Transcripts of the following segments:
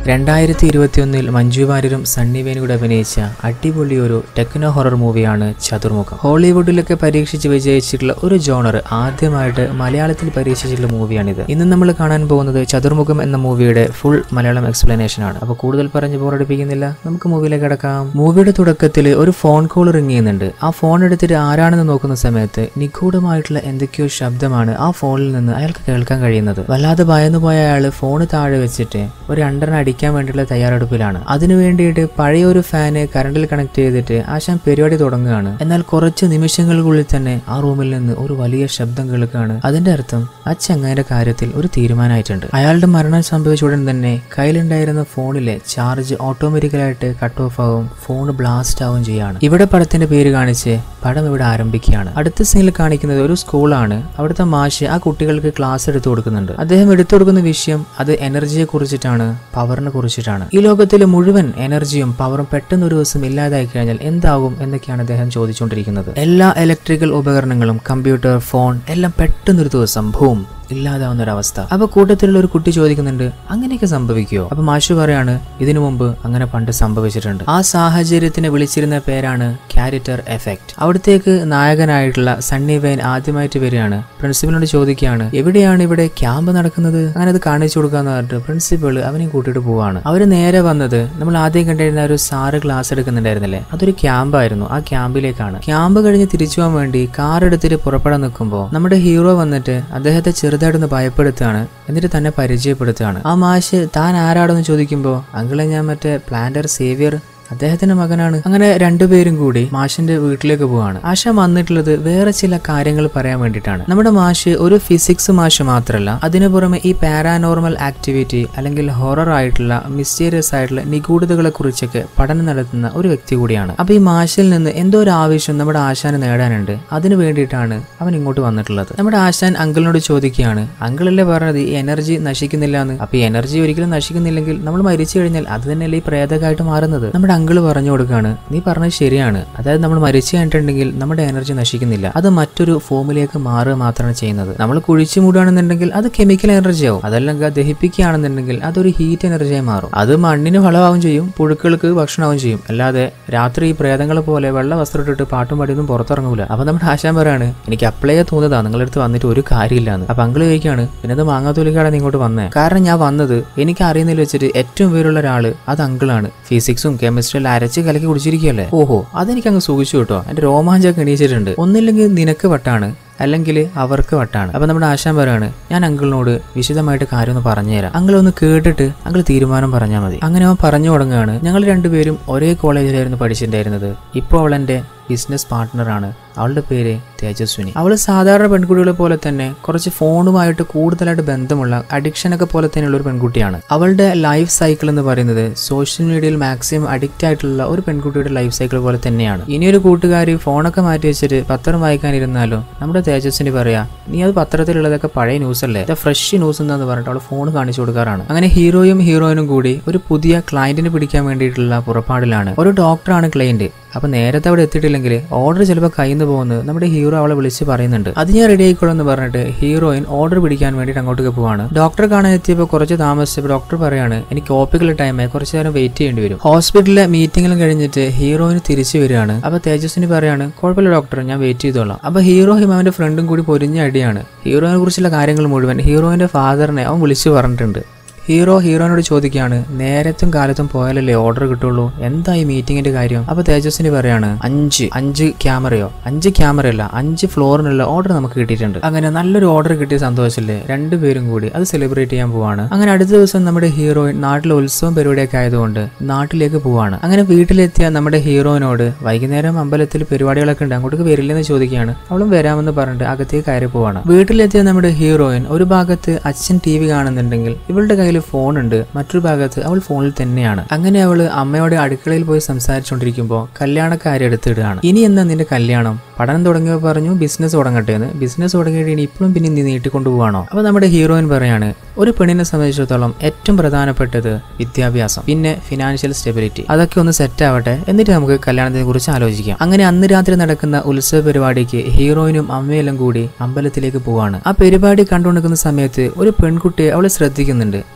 രണ്ടായിരത്തി ഇരുപത്തിയൊന്നിൽ മഞ്ജു വാര്യരും സണ്ണി വേനും കൂടെ അഭിനയിച്ച അടിപൊളി ഒരു ടെക്നോ ഹൊറർ മൂവിയാണ് ചതുർമുഖം ഹോളിവുഡിലൊക്കെ പരീക്ഷിച്ച് വിജയിച്ചിട്ടുള്ള ഒരു ജോണർ ആദ്യമായിട്ട് മലയാളത്തിൽ പരീക്ഷിച്ചിട്ടുള്ള മൂവിയാണിത് ഇന്ന് നമ്മൾ കാണാൻ പോകുന്നത് ചതുർമുഖം എന്ന മൂവിയുടെ ഫുൾ മലയാളം എക്സ്പ്ലനേഷൻ ആണ് അപ്പോൾ കൂടുതൽ പറഞ്ഞ് ബോറടിപ്പിക്കുന്നില്ല നമുക്ക് മൂവിയിലേക്ക് കിടക്കാം മൂവിയുടെ തുടക്കത്തിൽ ഒരു ഫോൺ കോൾ റിങ് ചെയ്യുന്നുണ്ട് ആ ഫോൺ എടുത്തിട്ട് ആരാണെന്ന് നോക്കുന്ന സമയത്ത് നിഗൂഢമായിട്ടുള്ള എന്തൊക്കെയോ ശബ്ദമാണ് ആ ഫോണിൽ നിന്ന് അയാൾക്ക് കേൾക്കാൻ കഴിയുന്നത് വല്ലാതെ ഭയന്നു പോയ അയാൾ ഫോൺ താഴെ വെച്ചിട്ട് ഒരു രണ്ടെണ്ണം അടിക്കാൻ വേണ്ടിയുള്ള തയ്യാറെടുപ്പിലാണ് അതിനു വേണ്ടിയിട്ട് പഴയ ഒരു ഫാന് കറണ്ടിൽ കണക്ട് ചെയ്തിട്ട് ആശാൻ പരിപാടി തുടങ്ങുകയാണ് എന്നാൽ കുറച്ച് നിമിഷങ്ങൾക്കുള്ളിൽ തന്നെ ആ റൂമിൽ നിന്ന് ഒരു വലിയ ശബ്ദം കേൾക്കുകയാണ് അതിന്റെ അർത്ഥം ആ ചങ്ങായിന്റെ കാര്യത്തിൽ ഒരു തീരുമാനമായിട്ടുണ്ട് അയാളുടെ മരണം സംഭവിച്ച ഉടൻ തന്നെ കയ്യിലുണ്ടായിരുന്ന ഫോണിലെ ചാർജ് ഓട്ടോമാറ്റിക്കലായിട്ട് കട്ട് ഓഫ് ആവും ഫോൺ ബ്ലാസ്റ്റ് ആവും ചെയ്യാണ് ഇവിടെ പടത്തിന്റെ പേര് കാണിച്ച് പടം ഇവിടെ ആരംഭിക്കുകയാണ് അടുത്ത സീനിൽ കാണിക്കുന്നത് ഒരു സ്കൂളാണ് അവിടുത്തെ മാഷ് ആ കുട്ടികൾക്ക് ക്ലാസ് എടുത്തു കൊടുക്കുന്നുണ്ട് അദ്ദേഹം എടുത്തു കൊടുക്കുന്ന വിഷയം അത് എനർജിയെ കുറിച്ചിട്ടാണ് പവറിനെ കുറിച്ചിട്ടാണ് ഈ ലോകത്തിലെ മുഴുവൻ എനർജിയും പവറും പെട്ടെന്ന് ഒരു ദിവസം ഇല്ലാതായി കഴിഞ്ഞാൽ എന്താകും എന്നൊക്കെയാണ് അദ്ദേഹം ചോദിച്ചുകൊണ്ടിരിക്കുന്നത് എല്ലാ ഇലക്ട്രിക്കൽ ഉപകരണങ്ങളും കമ്പ്യൂട്ടർ ഫോൺ എല്ലാം പെട്ടെന്നൊരു ദിവസം ഭൂം ഇല്ലാതാവുന്ന ഒരു അവസ്ഥ അപ്പൊ കൂട്ടത്തിലുള്ള ഒരു കുട്ടി ചോദിക്കുന്നുണ്ട് അങ്ങനെയൊക്കെ സംഭവിക്കുമോ അപ്പൊ മാഷു പറയാണ് ഇതിനു മുമ്പ് അങ്ങനെ പണ്ട് സംഭവിച്ചിട്ടുണ്ട് ആ സാഹചര്യത്തിന് വിളിച്ചിരുന്ന പേരാണ് ക്യാരക്ടർ എഫക്റ്റ് അവിടത്തേക്ക് നായകനായിട്ടുള്ള സണ്ണി വെയിൻ ആദ്യമായിട്ട് വരികയാണ് പ്രിൻസിപ്പലിനോട് ചോദിക്കുകയാണ് എവിടെയാണ് ഇവിടെ ക്യാമ്പ് നടക്കുന്നത് അങ്ങനെ അത് കാണിച്ചു കൊടുക്കാന്ന് പറഞ്ഞിട്ട് പ്രിൻസിപ്പൾ അവനെ കൂട്ടിയിട്ട് പോവാണ് അവര് നേരെ വന്നത് നമ്മൾ ആദ്യം കണ്ടിരുന്ന ഒരു സാറ് ക്ലാസ് എടുക്കുന്നുണ്ടായിരുന്നില്ലേ അതൊരു ക്യാമ്പായിരുന്നു ആ ക്യാമ്പിലേക്കാണ് ക്യാമ്പ് കഴിഞ്ഞ് തിരിച്ചു പോകാൻ വേണ്ടി കാർ എടുത്തിട്ട് പുറപ്പെടാൻ നിൽക്കുമ്പോൾ നമ്മുടെ ഹീറോ വന്നിട്ട് അദ്ദേഹത്തെ ചെറുതായിട്ടൊന്ന് ഭയപ്പെടുത്തുകയാണ് എന്നിട്ട് തന്നെ പരിചയപ്പെടുത്തുകയാണ് ആ മാഷ് താൻ ആരാടെന്ന് ചോദിക്കുമ്പോൾ അങ്കിളെ ഞാൻ മറ്റേ പ്ലാന്റർ സേവിയർ അദ്ദേഹത്തിന്റെ മകനാണ് അങ്ങനെ രണ്ടുപേരും കൂടി മാഷിന്റെ വീട്ടിലേക്ക് പോവാണ് ആശ വന്നിട്ടുള്ളത് വേറെ ചില കാര്യങ്ങൾ പറയാൻ വേണ്ടിയിട്ടാണ് നമ്മുടെ മാഷ് ഒരു ഫിസിക്സ് മാഷ് മാത്രമല്ല അതിനു പുറമെ ഈ പാരാനോർമൽ ആക്ടിവിറ്റി അല്ലെങ്കിൽ ഹൊറർ ആയിട്ടുള്ള മിസ്റ്റീരിയസ് ആയിട്ടുള്ള നിഗൂഢതകളെ കുറിച്ചൊക്കെ പഠനം നടത്തുന്ന ഒരു വ്യക്തി കൂടിയാണ് അപ്പൊ ഈ മാഷിൽ നിന്ന് എന്തോ ഒരു ആവശ്യം നമ്മുടെ ആശാന് നേടാനുണ്ട് അതിനു വേണ്ടിയിട്ടാണ് അവൻ ഇങ്ങോട്ട് വന്നിട്ടുള്ളത് നമ്മുടെ ആശാൻ അങ്കിളിനോട് ചോദിക്കുകയാണ് അങ്കിളല്ലേ പറഞ്ഞത് ഈ എനർജി നശിക്കുന്നില്ല എന്ന് അപ്പൊ ഈ എനർജി ഒരിക്കലും നശിക്കുന്നില്ലെങ്കിൽ നമ്മൾ മരിച്ചു കഴിഞ്ഞാൽ അത് തന്നെയല്ലേ ഈ പ്രേതകമായിട്ട് മാറുന്നത് നമ്മുടെ അങ്കിള് പറഞ്ഞു കൊടുക്കുകയാണ് നീ പറഞ്ഞത് ശരിയാണ് അതായത് നമ്മൾ മരിച്ചു കഴിഞ്ഞിട്ടുണ്ടെങ്കിൽ നമ്മുടെ എനർജി നശിക്കുന്നില്ല അത് മറ്റൊരു ഫോമിലേക്ക് മാറുക മാത്രമാണ് ചെയ്യുന്നത് നമ്മൾ കുഴിച്ചു മൂടുകയാണെന്നുണ്ടെങ്കിൽ അത് കെമിക്കൽ എനർജി ആവും അതല്ലെങ്കിൽ ദഹിപ്പിക്കുകയാണെന്നുണ്ടെങ്കിൽ അതൊരു ഹീറ്റ് എനർജിയായി മാറും അത് മണ്ണിന് വളമാവും ചെയ്യും പുഴുക്കൾക്ക് ഭക്ഷണമാവും ചെയ്യും അല്ലാതെ രാത്രി ഈ പ്രേതങ്ങളെ പോലെ വെള്ള വസ്ത്രം ഇട്ടിട്ട് പാട്ടും പാടിയൊന്നും പുറത്തിറങ്ങൂല അപ്പൊ നമ്മുടെ ആശാൻ പറയാണ് എനിക്ക് അപ്ലൈ തോന്നുന്നതാ നിങ്ങളുടെ അടുത്ത് വന്നിട്ട് ഒരു കാര്യമില്ലാന്ന് അപ്പൊ അങ്കിള് ചോദിക്കാണ് പിന്നെ അത് മാങ്ങാത്തൊലിക്കാണ് ഇങ്ങോട്ട് വന്നേ കാരണം ഞാൻ വന്നത് എനിക്ക് അറിയുന്നതിൽ വെച്ചിട്ട് ഏറ്റവും പേരുള്ള ഒരാള് അത് അങ്കിളാണ് ഫിസിക്സും കെമിസ്ട്രിയിൽ അരച്ച് കലക്കി കുടിച്ചിരിക്കുകയല്ലേ ഓഹോ അതെനിക്ക് അങ്ങ് സുഖിച്ചു കേട്ടോ എന്റെ രോമാഞ്ചൊക്കെ എണീച്ചിട്ടുണ്ട് ഒന്നില്ലെങ്കിൽ നിനക്ക് വട്ടാണ് അല്ലെങ്കിൽ അവർക്ക് വട്ടാണ് അപ്പൊ നമ്മുടെ ആശാൻ പറയാണ് ഞാൻ അങ്കിളിനോട് വിശദമായിട്ട് കാര്യം ഒന്ന് പറഞ്ഞുതരാം അങ്കിൾ ഒന്ന് കേട്ടിട്ട് അങ്കിൾ തീരുമാനം പറഞ്ഞാൽ മതി അങ്ങനെ അവൻ പറഞ്ഞു തുടങ്ങുകയാണ് ഞങ്ങൾ രണ്ടുപേരും ഒരേ കോളേജിലായിരുന്നു പഠിച്ചിട്ടുണ്ടായിരുന്നത് ഇപ്പോൾ അവൾ എൻ്റെ ബിസിനസ് പാർട്ട്ണറാണ് അവളുടെ പേര് തേജസ്വിനി അവൾ സാധാരണ പെൺകുട്ടികളെ പോലെ തന്നെ കുറച്ച് ഫോണുമായിട്ട് കൂടുതലായിട്ട് ബന്ധമുള്ള അഡിക്ഷനൊക്കെ പോലെ തന്നെയുള്ള ഒരു പെൺകുട്ടിയാണ് അവളുടെ ലൈഫ് സൈക്കിൾ എന്ന് പറയുന്നത് സോഷ്യൽ മീഡിയയിൽ മാക്സിമം അഡിക്റ്റ് ആയിട്ടുള്ള ഒരു പെൺകുട്ടിയുടെ ലൈഫ് സൈക്കിൾ പോലെ തന്നെയാണ് ഇനിയൊരു കൂട്ടുകാരി ഫോണൊക്കെ മാറ്റി വെച്ചിട്ട് പത്രം വായിക്കാനിരുന്നാലും നമ്മുടെ തേജസ്വിനി പറയാ നീ അത് പത്രത്തിലുള്ളതൊക്കെ പഴയ ന്യൂസ് അല്ലേ ഫ്രഷ് ന്യൂസ് എന്താന്ന് പറഞ്ഞിട്ട് അവൾ ഫോൺ കാണിച്ചു കൊടുക്കാറാണ് അങ്ങനെ ഹീറോയും ഹീറോയിനും കൂടി ഒരു പുതിയ ക്ലയന്റിനെ പിടിക്കാൻ വേണ്ടിയിട്ടുള്ള പുറപ്പാടിലാണ് ഒരു ഡോക്ടറാണ് ക്ലയന്റ് അപ്പൊ നേരത്തെ അവിടെ എത്തിയിട്ടില്ലെങ്കിൽ ഓർഡർ ചിലപ്പോൾ കയ്യിൽ നിന്ന് പോകുന്നത് നമ്മുടെ ഹീറോ അവളെ വിളിച്ച് പറയുന്നുണ്ട് അത് ഞാൻ റെഡി ആയിക്കോളൂ എന്ന് പറഞ്ഞിട്ട് ഹീറോയിൻ ഓർഡർ പിടിക്കാൻ വേണ്ടിയിട്ട് അങ്ങോട്ടേക്ക് പോവാണ് ഡോക്ടറെ കാണാൻ എത്തിയപ്പോൾ കുറച്ച് താമസിച്ചപ്പോൾ ഡോക്ടർ പറയാണ് എനിക്ക് ഓപ്പിക്കുള്ള ടൈമേ കുറച്ച് നേരം വെയിറ്റ് ചെയ്യേണ്ടി വരും ഹോസ്പിറ്റലിലെ മീറ്റിംഗിലും കഴിഞ്ഞിട്ട് ഹീറോയിന് തിരിച്ചു വരികയാണ് അപ്പൊ തേജസ്വിനി പറയാണ് കുഴപ്പമില്ല ഡോക്ടർ ഞാൻ വെയിറ്റ് ചെയ്തോളാം അപ്പൊ ഹീറോ ഹിമാവിന്റെ ഫ്രണ്ടും കൂടി പൊരിഞ്ഞ അടിയാണ് ഹീറോയിനെ കുറിച്ചുള്ള കാര്യങ്ങൾ മുഴുവൻ ഹീറോയിന്റെ ഫാദറിനെ അവൻ വിളിച്ചു പറഞ്ഞിട്ടുണ്ട് ഹീറോ ഹീറോനോട് ചോദിക്കുകയാണ് നേരത്തും കാലത്തും പോയാലല്ലേ ഓർഡർ കിട്ടുള്ളൂ എന്താ ഈ മീറ്റിംഗിന്റെ കാര്യം അപ്പൊ തേജസ്വിനി പറയാണ് അഞ്ച് അഞ്ച് ക്യാമറയോ അഞ്ച് ക്യാമറ അല്ല അഞ്ച് ഫ്ലോറിനുള്ള ഓർഡർ നമുക്ക് കിട്ടിയിട്ടുണ്ട് അങ്ങനെ നല്ലൊരു ഓർഡർ കിട്ടിയ സന്തോഷത്തില് രണ്ടുപേരും കൂടി അത് സെലിബ്രേറ്റ് ചെയ്യാൻ പോവാണ് അങ്ങനെ അടുത്ത ദിവസം നമ്മുടെ ഹീറോയിൻ നാട്ടിലെ ഉത്സവം പരിപാടിയൊക്കെ ആയതുകൊണ്ട് നാട്ടിലേക്ക് പോവാണ് അങ്ങനെ വീട്ടിലെത്തിയ നമ്മുടെ ഹീറോയിനോട് വൈകുന്നേരം അമ്പലത്തിൽ പരിപാടികളൊക്കെ ഉണ്ട് അങ്ങോട്ടേക്ക് വരില്ലെന്ന് ചോദിക്കുകയാണ് അവളും വരാമെന്ന് പറഞ്ഞിട്ട് അകത്തേക്ക് കയറി പോവാണ് വീട്ടിലെത്തിയ നമ്മുടെ ഹീറോയിൻ ഒരു ഭാഗത്ത് അച്ഛൻ ടി വി കാണുന്നുണ്ടെങ്കിൽ ഇവളുടെ കയ്യിൽ ഫോൺ ഉണ്ട് മറ്റൊരു ഭാഗത്ത് അവൾ ഫോണിൽ തന്നെയാണ് അങ്ങനെ അവള് അമ്മയോട് അടുക്കളയിൽ പോയി സംസാരിച്ചുകൊണ്ടിരിക്കുമ്പോൾ കല്യാണക്കാരെ എടുത്തിടുകയാണ് ഇനി എന്നാ നിന്റെ കല്യാണം പഠനം തുടങ്ങിയപ്പോൾ പറഞ്ഞു ബിസിനസ് തുടങ്ങട്ടെ എന്ന് ബിസിനസ് തുടങ്ങിയിട്ട് ഇനി ഇപ്പോഴും പിന്നെ നീ നീട്ടിക്കൊണ്ടുപോവാണോ അപ്പൊ നമ്മുടെ ഹീറോയിൻ പറയാണ് ഒരു പെണ്ണിനെ സംബന്ധിച്ചിടത്തോളം ഏറ്റവും പ്രധാനപ്പെട്ടത് വിദ്യാഭ്യാസം പിന്നെ ഫിനാൻഷ്യൽ സ്റ്റെബിലിറ്റി അതൊക്കെ ഒന്ന് സെറ്റ് ആവട്ടെ എന്നിട്ട് നമുക്ക് കല്യാണത്തിനെ കുറിച്ച് ആലോചിക്കാം അങ്ങനെ അന്ന് രാത്രി നടക്കുന്ന ഉത്സവ പരിപാടിക്ക് ഹീറോയിനും അമ്മയെല്ലാം കൂടി അമ്പലത്തിലേക്ക് പോവാണ് ആ പരിപാടി കണ്ടുകൊണ്ടിരിക്കുന്ന സമയത്ത് ഒരു പെൺകുട്ടിയെ അവളെ ശ്രദ്ധിക്കുന്നുണ്ട്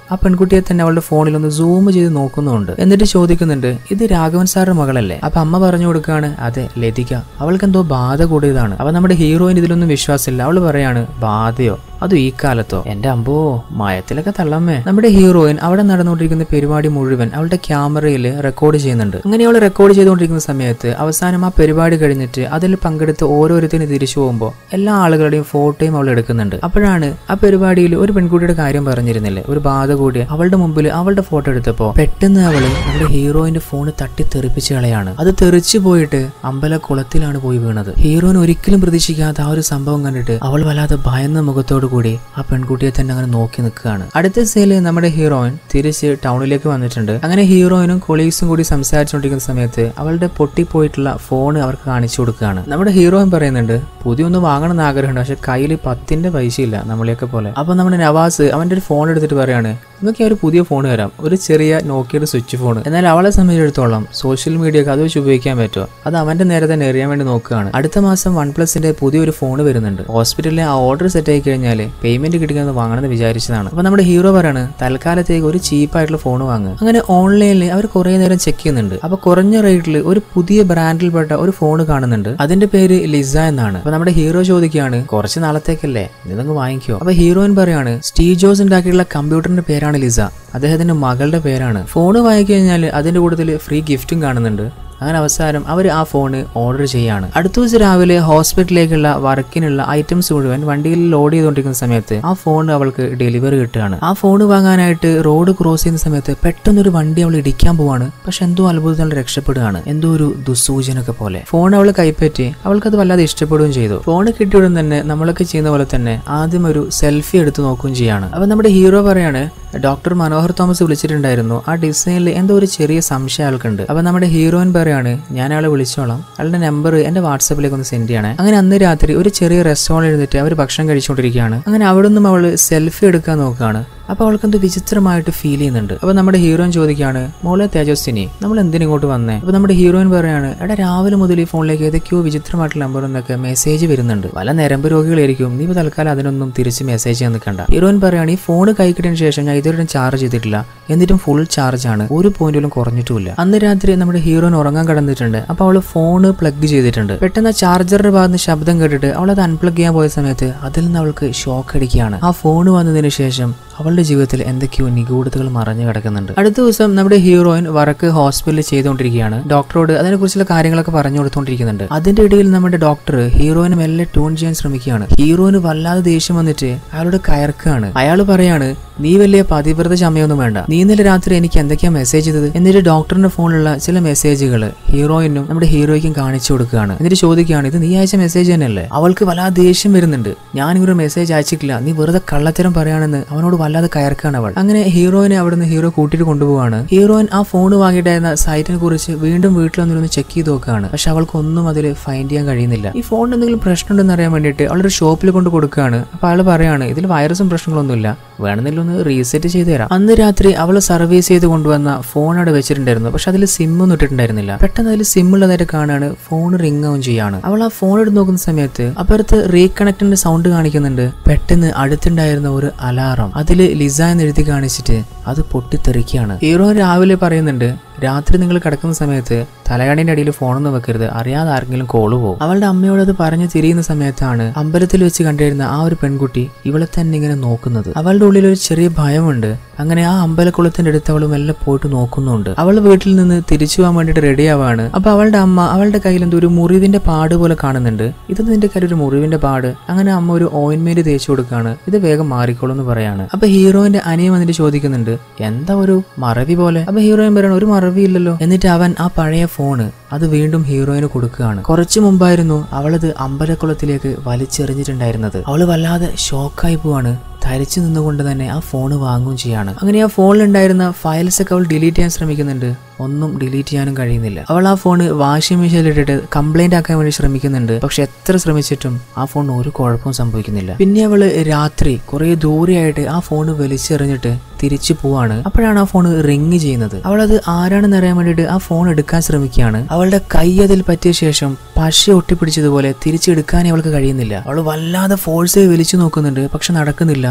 ആ പെൺകുട്ടിയെ തന്നെ അവളുടെ ഫോണിൽ ഒന്ന് സൂം ചെയ്ത് നോക്കുന്നുണ്ട് എന്നിട്ട് ചോദിക്കുന്നുണ്ട് ഇത് രാഘവൻ സാറിന്റെ മകളല്ലേ അപ്പൊ അമ്മ പറഞ്ഞു കൊടുക്കുകയാണ് അതെ ലതിക അവൾക്ക് എന്തോ ബാധ കൂടിയതാണ് അപ്പൊ നമ്മുടെ ഹീറോയിൻ ഇതിലൊന്നും വിശ്വാസമില്ല അവള് പറയാണ് ബാധയോ അതും ഈ കാലത്തോ എന്റെ അമ്പോ മയത്തിലൊക്കെ തള്ളമ്മേ നമ്മുടെ ഹീറോയിൻ അവിടെ നടന്നുകൊണ്ടിരിക്കുന്ന പരിപാടി മുഴുവൻ അവളുടെ ക്യാമറയിൽ റെക്കോർഡ് ചെയ്യുന്നുണ്ട് അങ്ങനെ അവൾ റെക്കോർഡ് ചെയ്തുകൊണ്ടിരിക്കുന്ന സമയത്ത് അവസാനം ആ പരിപാടി കഴിഞ്ഞിട്ട് അതിൽ പങ്കെടുത്ത് ഓരോരുത്തരും തിരിച്ചു പോകുമ്പോൾ എല്ലാ ആളുകളുടെയും ഫോട്ടോയും അവൾ എടുക്കുന്നുണ്ട് അപ്പോഴാണ് ആ പരിപാടിയിൽ ഒരു പെൺകുട്ടിയുടെ കാര്യം പറഞ്ഞിരുന്നില്ലേ ഒരു ബാധ കൂടി അവളുടെ മുമ്പിൽ അവളുടെ ഫോട്ടോ എടുത്തപ്പോ പെട്ടെന്ന് അവള് നമ്മുടെ ഹീറോയിന്റെ ഫോൺ തട്ടി തെറിപ്പിച്ച് കളയാണ് അത് തെറിച്ചു പോയിട്ട് അമ്പലക്കുളത്തിലാണ് പോയി വീണത് ഹീറോയിൻ ഒരിക്കലും പ്രതീക്ഷിക്കാത്ത ആ ഒരു സംഭവം കണ്ടിട്ട് അവൾ വല്ലാതെ ഭയന്ന മുഖത്തോടു കൂടി ആ പെൺകുട്ടിയെ തന്നെ അങ്ങനെ നോക്കി നിൽക്കുകയാണ് അടുത്ത സീനിൽ നമ്മുടെ ഹീറോയിൻ തിരിച്ച് ടൗണിലേക്ക് വന്നിട്ടുണ്ട് അങ്ങനെ ഹീറോയിനും കൊളീഗ്സും കൂടി സംസാരിച്ചുകൊണ്ടിരിക്കുന്ന സമയത്ത് അവളുടെ പൊട്ടിപ്പോയിട്ടുള്ള ഫോൺ അവർക്ക് കാണിച്ചു കൊടുക്കുകയാണ് നമ്മുടെ ഹീറോയിൻ പറയുന്നുണ്ട് പുതിയൊന്ന് വാങ്ങണം എന്ന് ആഗ്രഹമുണ്ട് പക്ഷെ കയ്യിൽ പത്തിന്റെ പൈസ ഇല്ല നമ്മളെയൊക്കെ പോലെ അപ്പൊ നമ്മുടെ നവാസ് അവന്റെ ഒരു ഫോൺ എടുത്തിട്ട് പറയാണ് നിങ്ങൾക്ക് ഒരു പുതിയ ഫോൺ തരാം ഒരു ചെറിയ നോക്കിയുടെ സ്വിച്ച് ഫോൺ എന്നാൽ അവളെ സംബന്ധിച്ചിടത്തോളം സോഷ്യൽ മീഡിയ ഒക്കെ അത് വെച്ച് ഉപയോഗിക്കാൻ പറ്റുമോ അത് അവന്റെ നേരെ തന്നെ എറിയാൻ വേണ്ടി നോക്കുകയാണ് അടുത്ത മാസം വൺ പ്ലസിന്റെ പുതിയൊരു ഫോൺ വരുന്നുണ്ട് ഹോസ്പിറ്റലിൽ ആ ഓർഡർ സെറ്റ് ആയി കഴിഞ്ഞാൽ പേയ്മെന്റ് കിട്ടിക്കുന്നത് വാങ്ങണമെന്ന് വിചാരിച്ചതാണ് അപ്പൊ നമ്മുടെ ഹീറോ പറയാണ് തൽക്കാലത്തേക്ക് ഒരു ചീപ്പായിട്ടുള്ള ഫോൺ വാങ്ങുക അങ്ങനെ ഓൺലൈനിൽ അവർ കുറെ നേരം ചെക്ക് ചെയ്യുന്നുണ്ട് അപ്പൊ കുറഞ്ഞ റേറ്റിൽ ഒരു പുതിയ ബ്രാൻഡിൽപ്പെട്ട ഒരു ഫോൺ കാണുന്നുണ്ട് അതിന്റെ പേര് ലിസ എന്നാണ് അപ്പൊ നമ്മുടെ ഹീറോ ചോദിക്കുകയാണ് കുറച്ച് നാളത്തേക്കല്ലേ ഇതൊന്ന് വാങ്ങിക്കോ അപ്പൊ ഹീറോയിൻ പറയാണ് സ്റ്റീവ് ജോസ് ഉണ്ടാക്കിയിട്ടുള്ള കമ്പ്യൂട്ടറിന്റെ പേരാണ് ലിസ അദ്ദേഹത്തിന്റെ മകളുടെ പേരാണ് ഫോൺ വാങ്ങിക്കഴിഞ്ഞാൽ കഴിഞ്ഞാൽ അതിന്റെ കൂട്ടത്തിൽ ഫ്രീ ഗിഫ്റ്റും കാണുന്നുണ്ട് അങ്ങനെ അവസാനം അവർ ആ ഫോണ് ഓർഡർ ചെയ്യാണ് അടുത്ത ദിവസം രാവിലെ ഹോസ്പിറ്റലിലേക്കുള്ള വർക്കിനുള്ള ഐറ്റംസ് മുഴുവൻ വണ്ടിയിൽ ലോഡ് ചെയ്തുകൊണ്ടിരിക്കുന്ന സമയത്ത് ആ ഫോൺ അവൾക്ക് ഡെലിവറി കിട്ടുകയാണ് ആ ഫോൺ വാങ്ങാനായിട്ട് റോഡ് ക്രോസ് ചെയ്യുന്ന സമയത്ത് പെട്ടെന്നൊരു വണ്ടി അവൾ ഇടിക്കാൻ പോവാണ് പക്ഷെ എന്തോ അത്ഭുതത്തിൽ രക്ഷപ്പെടുകയാണ് എന്തോ ഒരു ദുസ്സൂചനൊക്കെ പോലെ ഫോൺ അവൾ കൈപ്പറ്റി അവൾക്കത് വല്ലാതെ ഇഷ്ടപ്പെടുകയും ചെയ്തു ഫോൺ കിട്ടിയ ഉടൻ തന്നെ നമ്മളൊക്കെ ചെയ്യുന്ന പോലെ തന്നെ ആദ്യം ഒരു സെൽഫി എടുത്ത് നോക്കുകയും ചെയ്യാണ് അപ്പൊ നമ്മുടെ ഹീറോ പറയാണ് ഡോക്ടർ മനോഹർ തോമസ് വിളിച്ചിട്ടുണ്ടായിരുന്നു ആ ഡിസൈനിൽ എന്തോ ഒരു ചെറിയ സംശയം ആൾക്കുണ്ട് അപ്പൊ നമ്മുടെ ഹീറോയിൻ പറയാണ് ഞാൻ അയാളെ വിളിച്ചോളാം അയാളുടെ നമ്പർ എന്റെ വാട്സാപ്പിലേക്ക് ഒന്ന് സെൻഡ് ചെയ്യണേ അങ്ങനെ അന്ന് രാത്രി ഒരു ചെറിയ റെസ്റ്റോറൻറ്റ് എഴുന്നിട്ട് അവർ ഭക്ഷണം കഴിച്ചുകൊണ്ടിരിക്കുകയാണ് അങ്ങനെ അവിടെ നിന്നും അവള് സെൽഫി എടുക്കാൻ നോക്കുകയാണ് അപ്പൊ അവൾക്ക് എന്തോ വിചിത്രമായിട്ട് ഫീൽ ചെയ്യുന്നുണ്ട് അപ്പൊ നമ്മുടെ ഹീറോയിൻ ചോദിക്കുകയാണ് മോളെ തേജസ്വിനി നമ്മൾ എന്തിനിങ്ങോട്ട് വന്നേ അപ്പൊ നമ്മുടെ ഹീറോയിൻ പറയാണ് എടാ രാവിലെ മുതൽ ഈ ഫോണിലേക്ക് ഏതൊക്കെയോ വിചിത്രമായിട്ടുള്ള നമ്പർ എന്നൊക്കെ മെസ്സേജ് വരുന്നുണ്ട് പല നിരമ്പ് രോഗികളായിരിക്കും നീ ഇപ്പൊ തൽക്കാലം അതിനൊന്നും തിരിച്ച് മെസ്സേജ് ചെയ്യാൻ നിൽക്കണ്ട ഹീറോയിൻ പറയാണ് ഈ ഫോൺ കൈ കിട്ടിയതിനു ശേഷം ഞാൻ ഇതുവരെ ചാർജ് ചെയ്തിട്ടില്ല എന്നിട്ടും ഫുൾ ചാർജ് ആണ് ഒരു പോയിന്റിലും കുറഞ്ഞിട്ടുമില്ല അന്ന് രാത്രി നമ്മുടെ ഹീറോയിൻ ഉറങ്ങാൻ കടന്നിട്ടുണ്ട് അപ്പൊ അവള് ഫോണ് പ്ലഗ് ചെയ്തിട്ടുണ്ട് പെട്ടെന്ന് ആ ചാർജറിന്റെ ഭാഗത്ത് ശബ്ദം കേട്ടിട്ട് അവൾ അത് അൺപ്ലഗ് ചെയ്യാൻ പോയ സമയത്ത് അതിൽ നിന്ന് അവൾക്ക് ഷോക്ക് അടിക്കുകയാണ് ആ ഫോൺ വന്നതിന് ശേഷം അവളുടെ ജീവിതത്തിൽ എന്തൊക്കെയോ നിഗൂഢതകൾ മറഞ്ഞു കിടക്കുന്നുണ്ട് അടുത്ത ദിവസം നമ്മുടെ ഹീറോയിൻ വർക്ക് ഹോസ്പിറ്റലിൽ ചെയ്തുകൊണ്ടിരിക്കുകയാണ് ഡോക്ടറോട് അതിനെക്കുറിച്ചുള്ള കാര്യങ്ങളൊക്കെ പറഞ്ഞു കൊടുത്തുകൊണ്ടിരിക്കുന്നുണ്ട് അതിന്റെ ഇടയിൽ നമ്മുടെ ഡോക്ടർ ഹീറോയിന് മെല്ലെ ട്യൂൺ ചെയ്യാൻ ശ്രമിക്കുകയാണ് ഹീറോയിന് വല്ലാതെ ദേഷ്യം വന്നിട്ട് അയാളോട് കയർക്കാണ് അയാൾ പറയാണ് നീ വലിയ പതിവ്രത ചമയൊന്നും വേണ്ട നീ ഇന്നലെ രാത്രി എനിക്ക് എന്തൊക്കെയാ മെസ്സേജ് ചെയ്തത് എന്നിട്ട് ഡോക്ടറിന്റെ ഫോണിലുള്ള ചില മെസ്സേജുകൾ ഹീറോയിനും നമ്മുടെ ഹീറോയ്ക്കും കാണിച്ചു കൊടുക്കുകയാണ് എന്നിട്ട് ചോദിക്കുകയാണ് ഇത് നീ അയച്ച മെസ്സേജ് തന്നെയല്ലേ അവൾക്ക് വല്ലാതെ ദേഷ്യം വരുന്നുണ്ട് ഞാൻ ഒരു മെസ്സേജ് അയച്ചിട്ടില്ല നീ വെറുതെ കള്ളത്തരം പറയാണെന്ന് അവനോട് വല്ലാതെ കയർക്കാണ് അവൾ അങ്ങനെ ഹീറോയിനെ അവിടുന്ന് ഹീറോ കൂട്ടിയിട്ട് കൊണ്ടുപോവാണ് ഹീറോയിൻ ആ ഫോൺ വാങ്ങിയിട്ടായിരുന്ന സൈറ്റിനെ കുറിച്ച് വീണ്ടും വീട്ടിൽ വന്നിരുന്ന് ചെക്ക് ചെയ്ത് നോക്കുകയാണ് പക്ഷെ അവൾക്ക് ഒന്നും അതിൽ ഫൈൻഡ് ചെയ്യാൻ കഴിയുന്നില്ല ഈ ഫോണിന് എന്തെങ്കിലും പ്രശ്നമുണ്ടെന്ന് അറിയാൻ വേണ്ടിയിട്ട് അവളൊരു ഷോപ്പിൽ കൊണ്ട് കൊടുക്കുകയാണ് അപ്പൊ അയാൾ പറയാണ് ഇതിൽ വൈറസും പ്രശ്നങ്ങളൊന്നുമില്ല വേണമെന്നില്ല ഒന്ന് റീസെറ്റ് ചെയ്ത് തരാം അന്ന് രാത്രി അവൾ സർവീസ് ചെയ്ത് കൊണ്ടുവന്ന ഫോൺ അവിടെ വെച്ചിട്ടുണ്ടായിരുന്നു പക്ഷെ അതിൽ സിം ഒന്നും ഇട്ടിട്ടുണ്ടായിരുന്നില്ല പെട്ടെന്ന് അതിൽ സിം ഉള്ളതായിട്ട് കാണാണ് ഫോൺ റിംഗ് ആവും ചെയ്യാണ് അവൾ ആ ഫോൺ എടുത്ത് നോക്കുന്ന സമയത്ത് അപ്പുറത്ത് റീകണക്റ്റിന്റെ സൗണ്ട് കാണിക്കുന്നുണ്ട് പെട്ടെന്ന് അടുത്തുണ്ടായിരുന്ന ഒരു അലാറം അതിൽ ലിസ എന്ന് എഴുതി കാണിച്ചിട്ട് അത് പൊട്ടിത്തെറിക്കുകയാണ് ഹീറോ രാവിലെ പറയുന്നുണ്ട് രാത്രി നിങ്ങൾ കിടക്കുന്ന സമയത്ത് തലയാണിന്റെ അടിയിൽ ഫോണൊന്നും വെക്കരുത് അറിയാതെ ആർക്കെങ്കിലും കോള് പോകും അവളുടെ അമ്മയോട് അത് പറഞ്ഞു തിരിയുന്ന സമയത്താണ് അമ്പലത്തിൽ വെച്ച് കണ്ടിരുന്ന ആ ഒരു പെൺകുട്ടി ഇവളെ തന്നെ ഇങ്ങനെ നോക്കുന്നത് അവളുടെ ഉള്ളിൽ ഒരു ചെറിയ ഭയമുണ്ട് അങ്ങനെ ആ അമ്പലക്കുളത്തിന്റെ അടുത്ത് അവൾ മെല്ലെ പോയിട്ട് നോക്കുന്നുണ്ട് അവൾ വീട്ടിൽ നിന്ന് തിരിച്ചു പോകാൻ വേണ്ടിയിട്ട് റെഡി ആവാണ് അപ്പൊ അവളുടെ അമ്മ അവളുടെ കയ്യിൽ എന്തോ ഒരു മുറിവിന്റെ പാട് പോലെ കാണുന്നുണ്ട് ഇത് നിന്റെ കയ്യിൽ ഒരു മുറിവിന്റെ പാട് അങ്ങനെ അമ്മ ഒരു ഓയിൻമെന്റ് തേച്ചു കൊടുക്കാണ് ഇത് വേഗം മാറിക്കോളും എന്ന് പറയാണ് അപ്പൊ ഹീറോയിന്റെ അനിയൻ വന്നിട്ട് ചോദിക്കുന്നുണ്ട് എന്താ ഒരു മറവി പോലെ അപ്പൊ ഹീറോയിൻ പറയണ ഒരു മറവി ഇല്ലല്ലോ എന്നിട്ട് അവൻ ആ പഴയ ഫോണ് അത് വീണ്ടും ഹീറോയിന് കൊടുക്കുകയാണ് കുറച്ചു മുമ്പായിരുന്നു അവളത് അമ്പലക്കുളത്തിലേക്ക് വലിച്ചെറിഞ്ഞിട്ടുണ്ടായിരുന്നത് അവള് വല്ലാതെ ഷോക്കായി പോവാണ് ധരിച്ചു നിന്നുകൊണ്ട് തന്നെ ആ ഫോണ് വാങ്ങുകയും ചെയ്യാണ് അങ്ങനെ ആ ഫോണിലുണ്ടായിരുന്ന ഫയൽസ് ഒക്കെ അവൾ ഡിലീറ്റ് ചെയ്യാൻ ശ്രമിക്കുന്നുണ്ട് ഒന്നും ഡിലീറ്റ് ചെയ്യാനും കഴിയുന്നില്ല അവൾ ആ ഫോണ് വാഷിംഗ് മെഷീനിൽ ഇട്ടിട്ട് കംപ്ലൈന്റ് ആക്കാൻ വേണ്ടി ശ്രമിക്കുന്നുണ്ട് പക്ഷെ എത്ര ശ്രമിച്ചിട്ടും ആ ഫോൺ ഒരു കുഴപ്പവും സംഭവിക്കുന്നില്ല പിന്നെ അവള് രാത്രി കുറെ ദൂരെയായിട്ട് ആ ഫോണ് വലിച്ചെറിഞ്ഞിട്ട് തിരിച്ചു പോവാണ് അപ്പോഴാണ് ആ ഫോൺ റിങ് ചെയ്യുന്നത് അവളത് ആരാണെന്ന് അറിയാൻ വേണ്ടിയിട്ട് ആ ഫോൺ എടുക്കാൻ ശ്രമിക്കുകയാണ് അവളുടെ കൈ അതിൽ പറ്റിയ ശേഷം പശ ഒട്ടിപ്പിടിച്ചതുപോലെ തിരിച്ചെടുക്കാനേ അവൾക്ക് കഴിയുന്നില്ല അവൾ വല്ലാതെ ഫോഴ്സ് വലിച്ചു നോക്കുന്നുണ്ട് പക്ഷെ നടക്കുന്നില്ല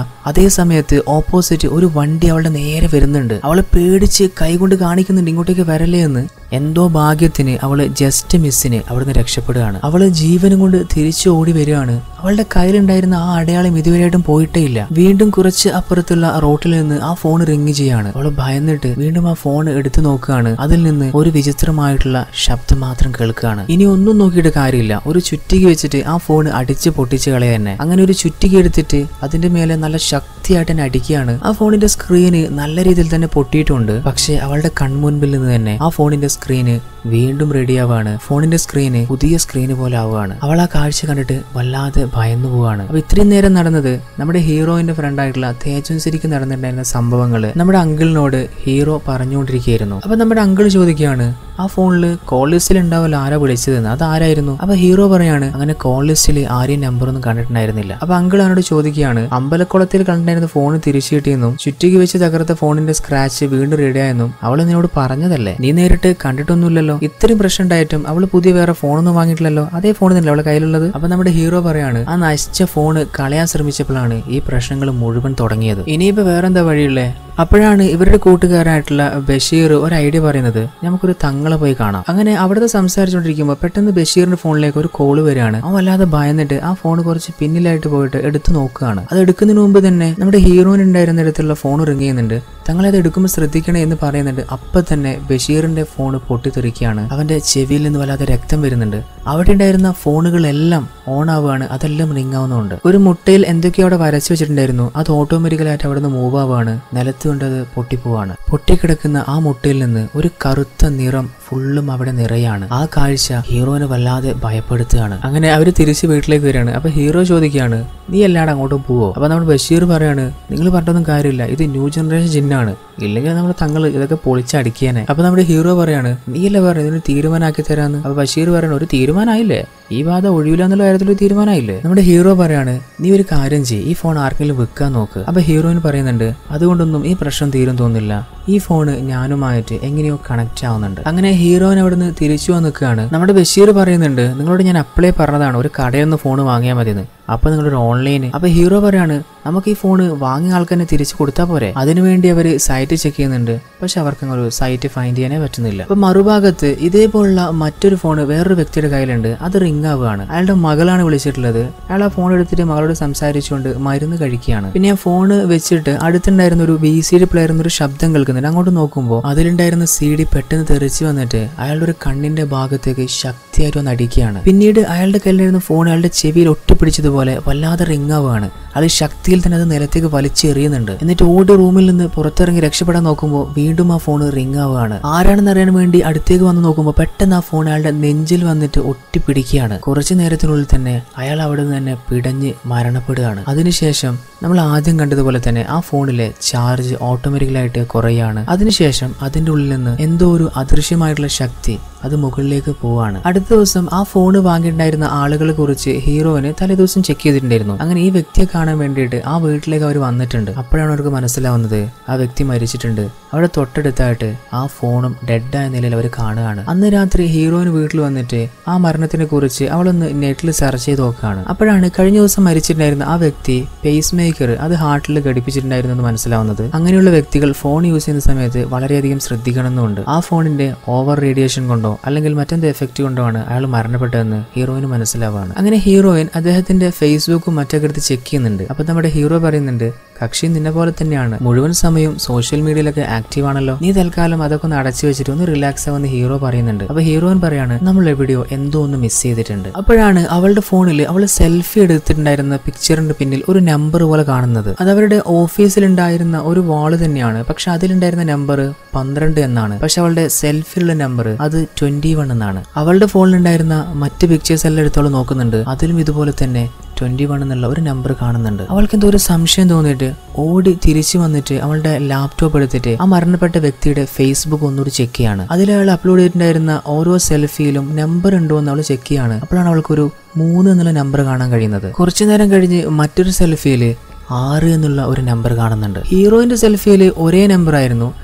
അതേ സമയത്ത് ഓപ്പോസിറ്റ് ഒരു വണ്ടി അവളുടെ നേരെ വരുന്നുണ്ട് അവളെ പേടിച്ച് കൈകൊണ്ട് കാണിക്കുന്നുണ്ട് ഇങ്ങോട്ടേക്ക് വരല്ലേ എന്ന് എന്തോ ഭാഗ്യത്തിന് അവള് ജസ്റ്റ് മിസ്സിന് അവിടുന്ന് രക്ഷപ്പെടുകയാണ് അവള് ജീവനും കൊണ്ട് തിരിച്ചു ഓടി വരികയാണ് അവളുടെ കയ്യിലുണ്ടായിരുന്ന ആ അടയാളം ഇതുവരെയായിട്ടും പോയിട്ടേ ഇല്ല വീണ്ടും കുറച്ച് അപ്പുറത്തുള്ള റോട്ടിൽ നിന്ന് ആ ഫോൺ റിങ് ചെയ്യാണ് അവള് ഭയന്നിട്ട് വീണ്ടും ആ ഫോൺ എടുത്തു നോക്കുകയാണ് അതിൽ നിന്ന് ഒരു വിചിത്രമായിട്ടുള്ള ശബ്ദം മാത്രം കേൾക്കുകയാണ് ഇനി ഒന്നും നോക്കിയിട്ട് കാര്യമില്ല ഒരു ചുറ്റിക വെച്ചിട്ട് ആ ഫോൺ അടിച്ച് പൊട്ടിച്ച് കളയ തന്നെ അങ്ങനെ ഒരു ചുറ്റിക എടുത്തിട്ട് അതിന്റെ മേലെ നല്ല ശക്തിയായിട്ട് തന്നെ അടിക്കുകയാണ് ആ ഫോണിന്റെ സ്ക്രീന് നല്ല രീതിയിൽ തന്നെ പൊട്ടിയിട്ടുണ്ട് പക്ഷേ അവളുടെ കൺമുൻപിൽ നിന്ന് തന്നെ ആ ഫോണിന്റെ സ്ക്രീന് വീണ്ടും റെഡിയാവാണ് ഫോണിന്റെ സ്ക്രീന് പുതിയ സ്ക്രീന് പോലെ ആവുകയാണ് അവൾ ആ കാഴ്ച കണ്ടിട്ട് വല്ലാതെ ഭയന്നു പോവാണ് അപ്പൊ ഇത്രയും നേരം നടന്നത് നമ്മുടെ ഹീറോയിന്റെ ഫ്രണ്ട് ആയിട്ടുള്ള തേജൻ ശരിക്കും നടന്നിട്ടുണ്ടായിരുന്ന സംഭവങ്ങള് നമ്മുടെ അങ്കിളിനോട് ഹീറോ പറഞ്ഞുകൊണ്ടിരിക്കുകയായിരുന്നു അപ്പൊ നമ്മുടെ അങ്കിൾ ചോദിക്കുകയാണ് ആ ഫോണിൽ കോൾ ലിസ്റ്റിൽ ഉണ്ടാവില്ല ആരാ വിളിച്ചതെന്ന് അത് ആരായിരുന്നു അപ്പൊ ഹീറോ പറയാണ് അങ്ങനെ കോൾ ലിസ്റ്റിൽ ആരെയും നമ്പർ ഒന്നും കണ്ടിട്ടുണ്ടായിരുന്നില്ല അപ്പൊ അങ്കിൾ അവനോട് ചോദിക്കുകയാണ് അമ്പലക്കുളത്തിൽ കണ്ടിട്ടുണ്ടായിരുന്ന ഫോൺ തിരിച്ചു കിട്ടിയെന്നും ചുറ്റിക്ക് വെച്ച് തകർത്ത ഫോണിന്റെ സ്ക്രാച്ച് വീണ്ടും റെഡിയായെന്നും അവൾ നിന്നോട് പറഞ്ഞതല്ലേ നീ നേരിട്ട് കണ്ടിട്ടൊന്നുമില്ലല്ലോ ഇത്രയും പ്രശ്നം ഉണ്ടായിട്ടും അവൾ പുതിയ വേറെ ഫോണൊന്നും വാങ്ങിയിട്ടില്ലല്ലോ അതേ ഫോൺ തന്നെ അവളെ കയ്യിലുള്ളത് അപ്പൊ നമ്മുടെ ഹീറോ പറയാണ് ആ നശിച്ച ഫോൺ കളയാൻ ശ്രമിച്ചപ്പോഴാണ് ഈ പ്രശ്നങ്ങൾ മുഴുവൻ തുടങ്ങിയത് ഇനിയിപ്പോ വേറെന്താ വഴിയുള്ളേ അപ്പോഴാണ് ഇവരുടെ കൂട്ടുകാരായിട്ടുള്ള ബഷീർ ഒരു ഐഡിയ പറയുന്നത് നമുക്കൊരു തങ്ങളെ പോയി കാണാം അങ്ങനെ അവിടുത്തെ സംസാരിച്ചുകൊണ്ടിരിക്കുമ്പോൾ പെട്ടെന്ന് ബഷീറിന്റെ ഫോണിലേക്ക് ഒരു കോള് വരികയാണ് അവൻ വല്ലാതെ ഭയന്നിട്ട് ആ ഫോൺ കുറച്ച് പിന്നിലായിട്ട് പോയിട്ട് എടുത്തു നോക്കുകയാണ് അത് എടുക്കുന്നതിന് മുമ്പ് തന്നെ നമ്മുടെ ഹീറോയിൻ ഉണ്ടായിരുന്നിടത്തുള്ള ഫോൺ റിങ് ചെയ്യുന്നുണ്ട് തങ്ങളെ അത് എടുക്കുമ്പോൾ ശ്രദ്ധിക്കണേ എന്ന് പറയുന്നുണ്ട് അപ്പൊ തന്നെ ബഷീറിന്റെ ഫോൺ പൊട്ടിത്തെറിക്കുകയാണ് അവന്റെ ചെവിയിൽ നിന്ന് വല്ലാതെ രക്തം വരുന്നുണ്ട് അവിടെ ഉണ്ടായിരുന്ന ഫോണുകളെല്ലാം ഓൺ ആവുകയാണ് അതെല്ലാം റിങ് ആവുന്നുണ്ട് ഒരു മുട്ടയിൽ എന്തൊക്കെയോ അവിടെ വരച്ചു വെച്ചിട്ടുണ്ടായിരുന്നു അത് ഓട്ടോമാറ്റിക്കലായിട്ട് അവിടെ നിന്ന് മൂവ് ആവുകയാണ് നിലത്ത് കൊണ്ട് അത് പൊട്ടിപ്പോവാണ് പൊട്ടിക്കിടക്കുന്ന ആ മുട്ടയിൽ നിന്ന് ഒരു കറുത്ത നിറം ഫുള്ളും അവിടെ നിറയാണ് ആ കാഴ്ച ഹീറോനെ വല്ലാതെ ഭയപ്പെടുത്തുകയാണ് അങ്ങനെ അവര് തിരിച്ച് വീട്ടിലേക്ക് വരികയാണ് അപ്പൊ ഹീറോ ചോദിക്കുകയാണ് നീ എല്ലാടും അങ്ങോട്ടും പോവോ അപ്പൊ നമ്മുടെ ബഷീർ പറയാണ് നിങ്ങൾ പറഞ്ഞൊന്നും കാര്യമില്ല ഇത് ന്യൂ ജനറേഷൻ ജിന്നാണ് ഇല്ലെങ്കിൽ നമ്മുടെ തങ്ങൾ ഇതൊക്കെ പൊളിച്ചടിക്കാനെ അപ്പൊ നമ്മുടെ ഹീറോ പറയാണ് നീയല്ലേ പറഞ്ഞു ഇതിന് തീരുമാനമാക്കി തരാന്ന് അപ്പൊ ബഷീർ പറയണ ഒരു തീരുമാനമായില്ലേ ഈ ബാധ ഒഴിവില്ല എന്നുള്ള കാര്യത്തിൽ ഒരു തീരുമാനമായില്ലേ നമ്മുടെ ഹീറോ പറയാണ് നീ ഒരു കാര്യം ചെയ്യ് ഈ ഫോൺ ആർക്കെങ്കിലും വെക്കാൻ നോക്ക് അപ്പൊ ഹീറോയിൻ പറയുന്നുണ്ട് അതുകൊണ്ടൊന്നും ഈ പ്രശ്നം തീരും തോന്നില്ല ഈ ഫോണ് ഞാനുമായിട്ട് എങ്ങനെയോ കണക്ട് ആവുന്നുണ്ട് അങ്ങനെ ഹീറോയിൻ അവിടുന്ന് തിരിച്ചു വന്ന് നിൽക്കുകയാണ് നമ്മുടെ ബഷീർ പറയുന്നുണ്ട് നിങ്ങളോട് ഞാൻ അപ്ലൈ പറഞ്ഞതാണ് ഒരു കടയിൽ നിന്ന് ഫോൺ വാങ്ങിയാൽ മതിയെന്ന് അപ്പൊ നിങ്ങളൊരു ഓൺലൈന് അപ്പൊ ഹീറോ പറയാണ് നമുക്ക് ഈ ഫോണ് വാങ്ങിയ ആൾക്ക് തന്നെ തിരിച്ചു കൊടുത്താൽ പോരെ അതിനുവേണ്ടി അവർ സൈറ്റ് ചെക്ക് ചെയ്യുന്നുണ്ട് പക്ഷെ അവർക്ക് അങ്ങനെ ഒരു സൈറ്റ് ഫൈൻഡ് ചെയ്യാനേ പറ്റുന്നില്ല അപ്പൊ മറുഭാഗത്ത് ഇതേപോലുള്ള മറ്റൊരു ഫോൺ വേറൊരു വ്യക്തിയുടെ കയ്യിലുണ്ട് അത് റിംഗ് ആവുകയാണ് അയാളുടെ മകളാണ് വിളിച്ചിട്ടുള്ളത് അയാൾ ആ ഫോൺ എടുത്തിട്ട് മകളോട് സംസാരിച്ചുകൊണ്ട് മരുന്ന് കഴിക്കുകയാണ് പിന്നെ ആ ഫോണ് വെച്ചിട്ട് അടുത്തുണ്ടായിരുന്ന ഒരു വി സി ഡി പ്ലെയർ എന്നൊരു ശബ്ദം കേൾക്കുന്നുണ്ട് അങ്ങോട്ട് നോക്കുമ്പോൾ അതിലുണ്ടായിരുന്ന സി ഡി പെട്ടെന്ന് തെറിച്ച് വന്നിട്ട് അയാളുടെ ഒരു കണ്ണിന്റെ ഭാഗത്തേക്ക് ശക്തിയായിട്ട് വന്ന് അടിക്കുകയാണ് പിന്നീട് അയാളുടെ കയ്യിലിരുന്ന ഫോൺ അയാളുടെ ചെവിയിൽ ഒട്ടിപ്പിടിച്ചതുപോലെ വല്ലാതെ റിംഗ് ആവുകയാണ് അയാൾ ശക്തിയിൽ തന്നെ അത് നിലത്തേക്ക് വലിച്ചെറിയുന്നുണ്ട് എന്നിട്ട് ഓടി റൂമിൽ നിന്ന് പുറത്തിറങ്ങി രക്ഷപ്പെടാൻ നോക്കുമ്പോൾ വീണ്ടും ആ ഫോൺ റിംഗ് ആവുകയാണ് ആരാണെന്ന് അറിയാൻ വേണ്ടി അടുത്തേക്ക് വന്ന് നോക്കുമ്പോൾ പെട്ടെന്ന് ആ ഫോൺ അയാളുടെ നെഞ്ചിൽ വന്നിട്ട് ഒട്ടിപ്പിടിക്കുകയാണ് കുറച്ചു നേരത്തിനുള്ളിൽ തന്നെ അയാൾ അവിടെ നിന്ന് തന്നെ പിടഞ്ഞ് മരണപ്പെടുകയാണ് അതിനുശേഷം നമ്മൾ ആദ്യം കണ്ടതുപോലെ തന്നെ ആ ഫോണിലെ ചാർജ് ഓട്ടോമാറ്റിക്കലായിട്ട് കുറയാണ് അതിനുശേഷം അതിന്റെ ഉള്ളിൽ നിന്ന് എന്തോ ഒരു അദൃശ്യമായിട്ടുള്ള ശക്തി അത് മുകളിലേക്ക് പോവാണ് അടുത്ത ദിവസം ആ ഫോൺ വാങ്ങിയിട്ടുണ്ടായിരുന്ന ആളുകളെ കുറിച്ച് ഹീറോയിന് തലേദിവസം ചെക്ക് ചെയ്തിട്ടുണ്ടായിരുന്നു അങ്ങനെ ഈ വ്യക്തിയെ കാണാൻ വേണ്ടിയിട്ട് ആ വീട്ടിലേക്ക് അവർ വന്നിട്ടുണ്ട് അപ്പോഴാണ് അവർക്ക് മനസ്സിലാവുന്നത് ആ വ്യക്തി മരിച്ചിട്ടുണ്ട് അവിടെ തൊട്ടടുത്തായിട്ട് ആ ഫോണും ഡെഡായ നിലയിൽ അവർ കാണുകയാണ് അന്ന് രാത്രി ഹീറോയിന് വീട്ടിൽ വന്നിട്ട് ആ മരണത്തിനെ കുറിച്ച് അവളൊന്ന് നെറ്റിൽ സെർച്ച് ചെയ്ത് നോക്കുകയാണ് അപ്പോഴാണ് കഴിഞ്ഞ ദിവസം മരിച്ചിട്ടുണ്ടായിരുന്ന ആ വ്യക്തി പേസ് മേക്കർ അത് ഹാർട്ടിൽ ഘടിപ്പിച്ചിട്ടുണ്ടായിരുന്നു എന്ന് മനസ്സിലാവുന്നത് അങ്ങനെയുള്ള വ്യക്തികൾ ഫോൺ യൂസ് ചെയ്യുന്ന സമയത്ത് വളരെയധികം ശ്രദ്ധിക്കണമെന്നുണ്ട് ആ ഫോണിന്റെ ഓവർ റേഡിയേഷൻ കൊണ്ടോ അല്ലെങ്കിൽ മറ്റെന്ത് എഫക്റ്റ് കൊണ്ടോ ആണ് അയാൾ മരണപ്പെട്ടതെന്ന് ഹീറോയിന് മനസ്സിലാവാണ് അങ്ങനെ ഹീറോയിൻ അദ്ദേഹത്തിന്റെ ഫേസ്ബുക്കും മറ്റൊക്കെ എടുത്ത് ചെക്ക് ചെയ്യുന്നുണ്ട് അപ്പൊ നമ്മുടെ ഹീറോ പറയുന്നുണ്ട് കക്ഷി നിന്നെ പോലെ തന്നെയാണ് മുഴുവൻ സമയവും സോഷ്യൽ മീഡിയയിലൊക്കെ ആക്റ്റീവ് ആണല്ലോ നീ തൽക്കാലം അതൊക്കെ ഒന്ന് അടച്ചു വെച്ചിട്ട് ഒന്ന് റിലാക്സ് ആവുന്ന ഹീറോ പറയുന്നുണ്ട് അപ്പൊ ഹീറോയിൻ പറയാണ് നമ്മൾ എവിടെയോ എന്തോ ഒന്ന് മിസ് ചെയ്തിട്ടുണ്ട് അപ്പോഴാണ് അവളുടെ ഫോണിൽ അവൾ സെൽഫി എടുത്തിട്ടുണ്ടായിരുന്ന പിക്ചറിന്റെ പിന്നിൽ ഒരു നമ്പർ പോലെ കാണുന്നത് അത് അവരുടെ ഓഫീസിലുണ്ടായിരുന്ന ഒരു വാള് തന്നെയാണ് പക്ഷെ അതിലുണ്ടായിരുന്ന നമ്പർ പന്ത്രണ്ട് എന്നാണ് പക്ഷെ അവളുടെ സെൽഫിയുള്ള നമ്പർ അത് ട്വന്റി വൺ എന്നാണ് അവളുടെ ഫോണിലുണ്ടായിരുന്ന മറ്റ് പിക്ചേഴ്സ് എല്ലാം എടുത്തോളം നോക്കുന്നുണ്ട് അതിലും ഇതുപോലെ തന്നെ ട്വന്റി വൺ എന്നുള്ള ഒരു നമ്പർ കാണുന്നുണ്ട് അവൾക്ക് എന്തോ ഒരു സംശയം തോന്നിയിട്ട് ഓടി തിരിച്ചു വന്നിട്ട് അവളുടെ ലാപ്ടോപ്പ് എടുത്തിട്ട് ആ മരണപ്പെട്ട വ്യക്തിയുടെ ഫേസ്ബുക്ക് ഒന്നുകൂടി ചെക്ക് ചെയ്യാണ് അതിൽ അയാൾ അപ്ലോഡ് ചെയ്തിട്ടുണ്ടായിരുന്ന ഓരോ സെൽഫിയിലും നമ്പർ ഉണ്ടോ എന്ന് അവൾ ചെക്ക് ചെയ്യാണ് അപ്പോഴാണ് അവൾക്കൊരു മൂന്ന് എന്നുള്ള നമ്പർ കാണാൻ കഴിയുന്നത് കുറച്ചു നേരം കഴിഞ്ഞ് മറ്റൊരു സെൽഫിയിൽ ആറ് എന്നുള്ള ഒരു നമ്പർ കാണുന്നുണ്ട് ഹീറോയിന്റെ സെൽഫിയിൽ ഒരേ നമ്പർ ആയിരുന്നു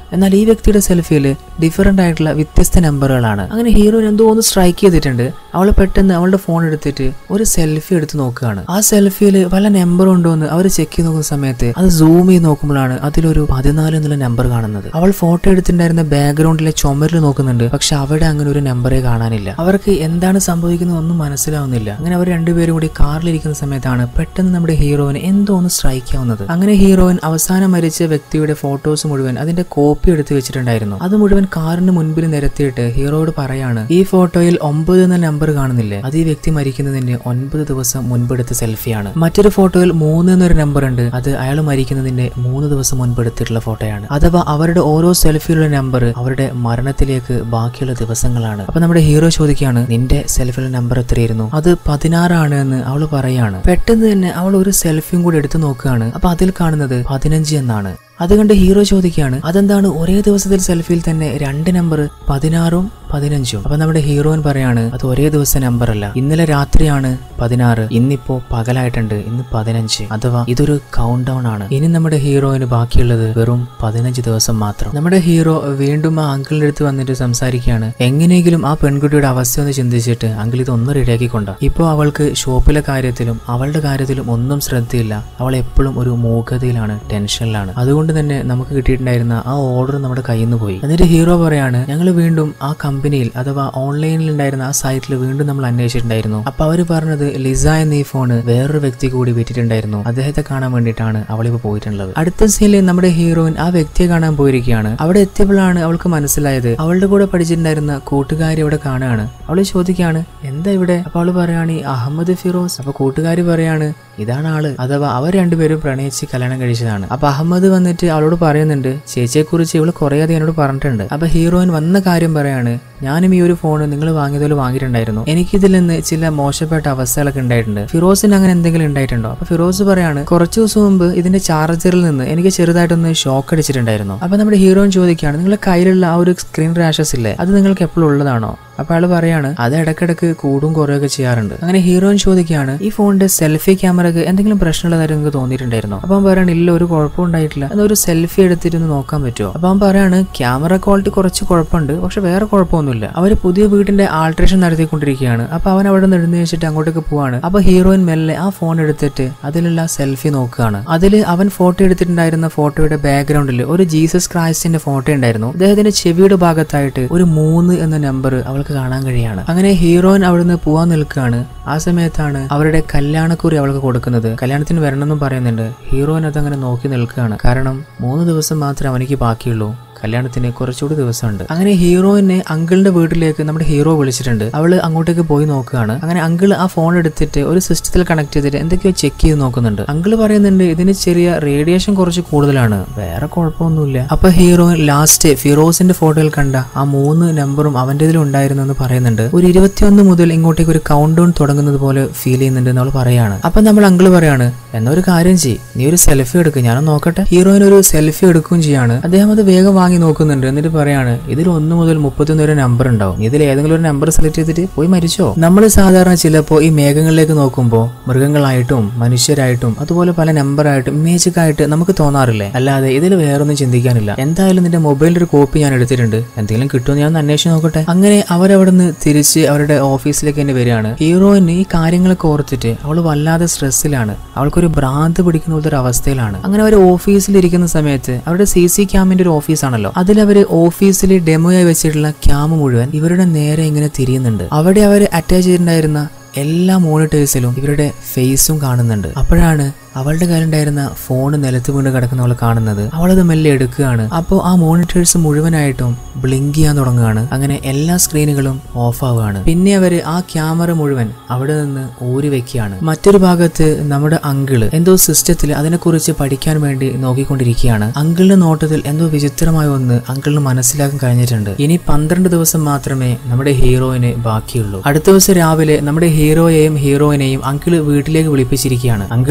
എന്നാൽ ഈ വ്യക്തിയുടെ സെൽഫിയിൽ ഡിഫറെന്റ് ആയിട്ടുള്ള വ്യത്യസ്ത നമ്പറുകളാണ് അങ്ങനെ ഹീറോയിൻ എന്തോ ഒന്ന് സ്ട്രൈക്ക് ചെയ്തിട്ടുണ്ട് അവൾ പെട്ടെന്ന് അവളുടെ ഫോൺ എടുത്തിട്ട് ഒരു സെൽഫി എടുത്ത് നോക്കുകയാണ് ആ സെൽഫിയിൽ പല നമ്പർ ഉണ്ടോ എന്ന് അവർ ചെക്ക് ചെയ്ത് നോക്കുന്ന സമയത്ത് അത് സൂം ചെയ്ത് നോക്കുമ്പോഴാണ് അതിലൊരു പതിനാല് എന്നുള്ള നമ്പർ കാണുന്നത് അവൾ ഫോട്ടോ എടുത്തിട്ടുണ്ടായിരുന്ന ബാക്ക്ഗ്രൗണ്ടിലെ ചുമരിൽ നോക്കുന്നുണ്ട് പക്ഷെ അവിടെ അങ്ങനെ ഒരു നമ്പറേ കാണാനില്ല അവർക്ക് എന്താണ് സംഭവിക്കുന്നത് ഒന്നും മനസ്സിലാവുന്നില്ല അങ്ങനെ അവർ രണ്ടുപേരും കൂടി കാറിലിരിക്കുന്ന സമയത്താണ് പെട്ടെന്ന് നമ്മുടെ ഹീറോയിന് എന്തോ ഒന്ന് സ്ട്രൈക്ക് ആവുന്നത് അങ്ങനെ ഹീറോയിൻ അവസാനം മരിച്ച വ്യക്തിയുടെ ഫോട്ടോസ് മുഴുവൻ അതിന്റെ കോപ്പി എടുത്ത് വെച്ചിട്ടുണ്ടായിരുന്നു അത് മുഴുവൻ കാറിന് മുൻപിൽ നിരത്തിയിട്ട് ഹീറോയോട് പറയാണ് ഈ ഫോട്ടോയിൽ ഒമ്പത് എന്ന നമ്പർ കാണുന്നില്ലേ അത് ഈ വ്യക്തി മരിക്കുന്നതിന് ഒൻപത് ദിവസം മുൻപെടുത്ത സെൽഫിയാണ് മറ്റൊരു ഫോട്ടോയിൽ മൂന്ന് എന്നൊരു നമ്പർ ഉണ്ട് അത് അയാൾ മരിക്കുന്നതിന്റെ മൂന്ന് ദിവസം മുൻപ് എടുത്തിട്ടുള്ള ഫോട്ടോയാണ് അഥവാ അവരുടെ ഓരോ സെൽഫിയിലുള്ള നമ്പർ അവരുടെ മരണത്തിലേക്ക് ബാക്കിയുള്ള ദിവസങ്ങളാണ് അപ്പൊ നമ്മുടെ ഹീറോ ചോദിക്കുകയാണ് നിന്റെ സെൽഫിയിലെ നമ്പർ എത്രയായിരുന്നു അത് പതിനാറാണ് എന്ന് അവൾ പറയാണ് പെട്ടെന്ന് തന്നെ അവൾ ഒരു സെൽഫിയും കൂടി എടുത്തു നോക്കുകയാണ് അപ്പൊ അതിൽ കാണുന്നത് പതിനഞ്ച് എന്നാണ് അത് കണ്ട് ഹീറോ ചോദിക്കുകയാണ് അതെന്താണ് ഒരേ ദിവസത്തിൽ സെൽഫിയിൽ തന്നെ രണ്ട് നമ്പർ പതിനാറും പതിനഞ്ചും അപ്പൊ നമ്മുടെ ഹീറോയിൻ പറയാണ് അത് ഒരേ ദിവസം നമ്പർ അല്ല ഇന്നലെ രാത്രിയാണ് പതിനാറ് ഇന്നിപ്പോ പകലായിട്ടുണ്ട് ഇന്ന് പതിനഞ്ച് അഥവാ ഇതൊരു കൗണ്ട് ഡൗൺ ആണ് ഇനി നമ്മുടെ ഹീറോയിന് ബാക്കിയുള്ളത് വെറും പതിനഞ്ച് ദിവസം മാത്രം നമ്മുടെ ഹീറോ വീണ്ടും ആ അങ്കിളിന്റെ അടുത്ത് വന്നിട്ട് സംസാരിക്കുകയാണ് എങ്ങനെയെങ്കിലും ആ പെൺകുട്ടിയുടെ അവസ്ഥ ഒന്ന് ചിന്തിച്ചിട്ട് അങ്കിൾ ഇതൊന്ന് റെഡിയാക്കിക്കൊണ്ട ഇപ്പോൾ അവൾക്ക് ഷോപ്പിലെ കാര്യത്തിലും അവളുടെ കാര്യത്തിലും ഒന്നും ശ്രദ്ധയില്ല അവൾ എപ്പോഴും ഒരു മൂകതയിലാണ് ടെൻഷനിലാണ് അതുകൊണ്ട് തന്നെ നമുക്ക് കിട്ടിയിട്ടുണ്ടായിരുന്ന ആ ഓർഡർ നമ്മുടെ കയ്യിൽ നിന്ന് പോയി എന്നിട്ട് ഹീറോ പറയാണ് ഞങ്ങൾ വീണ്ടും ആ കമ്പനിയിൽ അഥവാ ഓൺലൈനിൽ ഉണ്ടായിരുന്ന ആ സൈറ്റിൽ വീണ്ടും നമ്മൾ അന്വേഷിച്ചിട്ടുണ്ടായിരുന്നു അപ്പൊ അവര് പറഞ്ഞത് ലിസ എന്ന ഈ ഫോണ് വേറൊരു വ്യക്തി കൂടി വിറ്റിട്ടുണ്ടായിരുന്നു അദ്ദേഹത്തെ കാണാൻ വേണ്ടിയിട്ടാണ് അവളിപ്പോ പോയിട്ടുള്ളത് അടുത്ത സീനിൽ നമ്മുടെ ഹീറോയിൻ ആ വ്യക്തിയെ കാണാൻ പോയിരിക്കുകയാണ് അവിടെ എത്തിയപ്പോഴാണ് അവൾക്ക് മനസ്സിലായത് അവളുടെ കൂടെ പഠിച്ചിട്ടുണ്ടായിരുന്ന കൂട്ടുകാരി അവിടെ കാണുകയാണ് അവള് ചോദിക്കുകയാണ് എന്താ ഇവിടെ അപ്പൊ അവള് പറയാണ് ഈ അഹമ്മദ് ഫിറോസ് അപ്പൊ കൂട്ടുകാരി പറയാണ് ഇതാണ് ആള് അഥവാ അവർ രണ്ടുപേരും പ്രണയിച്ച് കല്യാണം കഴിച്ചതാണ് അപ്പൊ അഹമ്മദ് വന്നിട്ട് അവളോട് പറയുന്നുണ്ട് ചേച്ചിയെ കുറിച്ച് ഇവള് കുറേ അധികം എന്നോട് പറഞ്ഞിട്ടുണ്ട് അപ്പൊ ഹീറോയിൻ വന്ന കാര്യം പറയാണ് ഞാനും ഈ ഒരു ഫോൺ നിങ്ങൾ വാങ്ങിയതുപോലെ വാങ്ങിയിട്ടുണ്ടായിരുന്നു എനിക്കിതിൽ നിന്ന് ചില മോശപ്പെട്ട അവസ്ഥകളൊക്കെ ഉണ്ടായിട്ടുണ്ട് ഫിറോസിന് അങ്ങനെ എന്തെങ്കിലും ഉണ്ടായിട്ടുണ്ടോ അപ്പൊ ഫിറോസ് പറയാണ് കുറച്ച് ദിവസം മുമ്പ് ഇതിന്റെ ചാർജറിൽ നിന്ന് എനിക്ക് ചെറുതായിട്ടൊന്ന് ഷോക്ക് അടിച്ചിട്ടുണ്ടായിരുന്നു അപ്പൊ നമ്മുടെ ഹീറോയിൻ ചോദിക്കുകയാണ് നിങ്ങളുടെ കയ്യിലുള്ള ആ ഒരു സ്ക്രീൻ റാഷസ് ഇല്ലേ അത് നിങ്ങൾക്ക് എപ്പോഴും ഉള്ളതാണോ അപ്പൊ അയാൾ പറയാണ് അത് ഇടക്കിടക്ക് കൂടും കുറയൊക്കെ ചെയ്യാറുണ്ട് അങ്ങനെ ഹീറോയിൻ ചോദിക്കുകയാണ് ഈ ഫോണിന്റെ സെൽഫി ക്യാമറക്ക് എന്തെങ്കിലും പ്രശ്നമുള്ളതായിട്ട് നിങ്ങൾക്ക് തോന്നിയിട്ടുണ്ടായിരുന്നു അപ്പൊ അവൻ പറയാണ് ഇല്ല ഒരു കുഴപ്പം ഉണ്ടായിട്ടില്ല എന്നാൽ ഒരു സെൽഫി എടുത്തിട്ട് ഒന്ന് നോക്കാൻ പറ്റുമോ അപ്പൊ അവൻ പറയാണ് ക്യാമറ ക്വാളിറ്റി കുറച്ച് കുഴപ്പമുണ്ട് പക്ഷെ വേറെ കുഴപ്പമൊന്നുമില്ല അവർ പുതിയ വീടിന്റെ ആൾട്രേഷൻ നടത്തിക്കൊണ്ടിരിക്കുകയാണ് അപ്പൊ അവൻ അവിടെ നിന്ന് എഴുന്നേറ്റ് വെച്ചിട്ട് അങ്ങോട്ടേക്ക് പോവാണ് അപ്പൊ ഹീറോയിൻ മെല്ലെ ആ ഫോൺ എടുത്തിട്ട് അതിലുള്ള സെൽഫി നോക്കുകയാണ് അതിൽ അവൻ ഫോട്ടോ എടുത്തിട്ടുണ്ടായിരുന്ന ഫോട്ടോയുടെ ബാക്ക്ഗ്രൗണ്ടിൽ ഒരു ജീസസ് ക്രൈസ്റ്റിന്റെ ഫോട്ടോ ഉണ്ടായിരുന്നു അദ്ദേഹത്തിന്റെ ചെവിയുടെ ഭാഗത്തായിട്ട് ഒരു മൂന്ന് എന്ന നമ്പർ അവൾക്ക് കാണാൻ കഴിയാണ് അങ്ങനെ ഹീറോയിൻ അവിടുന്ന് പോവാൻ നിൽക്കുകയാണ് ആ സമയത്താണ് അവരുടെ കല്യാണക്കുറി അവൾക്ക് കൊടുക്കുന്നത് കല്യാണത്തിന് വരണമെന്നും പറയുന്നുണ്ട് ഹീറോയിൻ അതങ്ങനെ നോക്കി നിൽക്കുകയാണ് കാരണം മൂന്ന് ദിവസം മാത്രമേ അവനിക്ക് ബാക്കിയുള്ളൂ കല്യാണത്തിന് കുറച്ചുകൂടി ദിവസമുണ്ട് അങ്ങനെ ഹീറോയിനെ അങ്കിളിന്റെ വീട്ടിലേക്ക് നമ്മുടെ ഹീറോ വിളിച്ചിട്ടുണ്ട് അവള് അങ്ങോട്ടേക്ക് പോയി നോക്കുകയാണ് അങ്ങനെ അങ്കിൾ ആ ഫോൺ എടുത്തിട്ട് ഒരു സിസ്റ്റത്തിൽ കണക്ട് ചെയ്തിട്ട് എന്തൊക്കെയോ ചെക്ക് ചെയ്ത് നോക്കുന്നുണ്ട് അങ്കിൾ പറയുന്നുണ്ട് ഇതിന് ചെറിയ റേഡിയേഷൻ കുറച്ച് കൂടുതലാണ് വേറെ കുഴപ്പമൊന്നുമില്ല അപ്പൊ ഹീറോയിൻ ലാസ്റ്റ് ഫിറോസിന്റെ ഫോട്ടോയിൽ കണ്ട ആ മൂന്ന് നമ്പറും അവന്റെ ഇതിൽ ഉണ്ടായിരുന്നു എന്ന് പറയുന്നുണ്ട് ഒരു ഇരുപത്തിയൊന്ന് മുതൽ ഇങ്ങോട്ടേക്ക് ഒരു കൗണ്ട് ഡൗൺ തുടങ്ങുന്നത് പോലെ ഫീൽ ചെയ്യുന്നുണ്ട് എന്ന് അവൾ പറയാണ് അപ്പൊ നമ്മൾ അങ്കിൾ പറയാണ് എന്നാ ഒരു കാര്യം ചെയ്യ് നീ ഒരു സെൽഫി എടുക്കുക ഞാനൊന്ന് നോക്കട്ടെ ഹീറോയിൻ ഒരു സെൽഫി എടുക്കുകയും ചെയ്യാണ് അദ്ദേഹം അത് വേഗം വാങ്ങി നോക്കുന്നുണ്ട് എന്നിട്ട് പറയാണ് ഇതിൽ ഒന്ന് മുതൽ മുപ്പത്തിയൊന്ന് വരെ നമ്പർ ഉണ്ടാവും നീ ഇതിൽ ഏതെങ്കിലും ഒരു നമ്പർ സെലക്ട് ചെയ്തിട്ട് പോയി മരിച്ചോ നമ്മൾ സാധാരണ ചിലപ്പോൾ ഈ മേഘങ്ങളിലേക്ക് നോക്കുമ്പോൾ മൃഗങ്ങളായിട്ടും മനുഷ്യരായിട്ടും അതുപോലെ പല നമ്പറായിട്ടും ഇമേജൊക്കെ ആയിട്ട് നമുക്ക് തോന്നാറില്ലേ അല്ലാതെ ഇതിൽ വേറൊന്നും ചിന്തിക്കാനില്ല എന്തായാലും നിന്റെ മൊബൈലിൽ ഒരു കോപ്പി ഞാൻ എടുത്തിട്ടുണ്ട് എന്തെങ്കിലും കിട്ടുമെന്ന് ഞാൻ ഒന്ന് അന്വേഷിച്ച് നോക്കട്ടെ അങ്ങനെ അവരവിടുന്ന് തിരിച്ച് അവരുടെ ഓഫീസിലേക്ക് തന്നെ വരികയാണ് ഹീറോയിന് ഈ കാര്യങ്ങളൊക്കെ ഓർത്തിട്ട് അവൾ വല്ലാതെ സ്ട്രെസ്സിലാണ് അവൾക്കൊരു ഭ്രാന്ത് പിടിക്കുന്ന പോലത്തെ ഒരു അവസ്ഥയിലാണ് അങ്ങനെ അവർ ഓഫീസിൽ ഇരിക്കുന്ന സമയത്ത് അവരുടെ സി സി ക്യാമിന്റെ ഒരു ഓഫീസാണല്ലോ അതിൽ അവര് ഓഫീസിൽ ഡെമോയായി വെച്ചിട്ടുള്ള ക്യാമ് മുഴുവൻ ഇവരുടെ നേരെ ഇങ്ങനെ തിരിയുന്നുണ്ട് അവിടെ അവർ അറ്റാച്ച് ചെയ്തിട്ടുണ്ടായിരുന്ന എല്ലാ മോണിറ്റേഴ്സിലും ഇവരുടെ ഫേസും കാണുന്നുണ്ട് അപ്പോഴാണ് അവളുടെ കയ്യിലുണ്ടായിരുന്ന ഫോൺ നിലത്ത് വീണ് കിടക്കുന്ന അവൾ കാണുന്നത് അവളത് മെല്ലെ എടുക്കുകയാണ് അപ്പോൾ ആ മോണിറ്റേഴ്സ് മുഴുവനായിട്ടും ബ്ലിങ്ക് ചെയ്യാൻ തുടങ്ങുകയാണ് അങ്ങനെ എല്ലാ സ്ക്രീനുകളും ഓഫ് ആവുകയാണ് പിന്നെ അവര് ആ ക്യാമറ മുഴുവൻ അവിടെ നിന്ന് ഊരി വെക്കുകയാണ് മറ്റൊരു ഭാഗത്ത് നമ്മുടെ അങ്കിള് എന്തോ സിസ്റ്റത്തിൽ അതിനെക്കുറിച്ച് പഠിക്കാൻ വേണ്ടി നോക്കിക്കൊണ്ടിരിക്കുകയാണ് അങ്കിളിന്റെ നോട്ടത്തിൽ എന്തോ വിചിത്രമായ ഒന്ന് അങ്കിളിന് മനസ്സിലാക്കാൻ കഴിഞ്ഞിട്ടുണ്ട് ഇനി പന്ത്രണ്ട് ദിവസം മാത്രമേ നമ്മുടെ ഹീറോയിന് ബാക്കിയുള്ളൂ അടുത്ത ദിവസം രാവിലെ നമ്മുടെ ഹീറോയെയും ഹീറോയിനെയും അങ്കിള് വീട്ടിലേക്ക് വിളിപ്പിച്ചിരിക്കുകയാണ് അങ്കിള് നിങ്ങൾ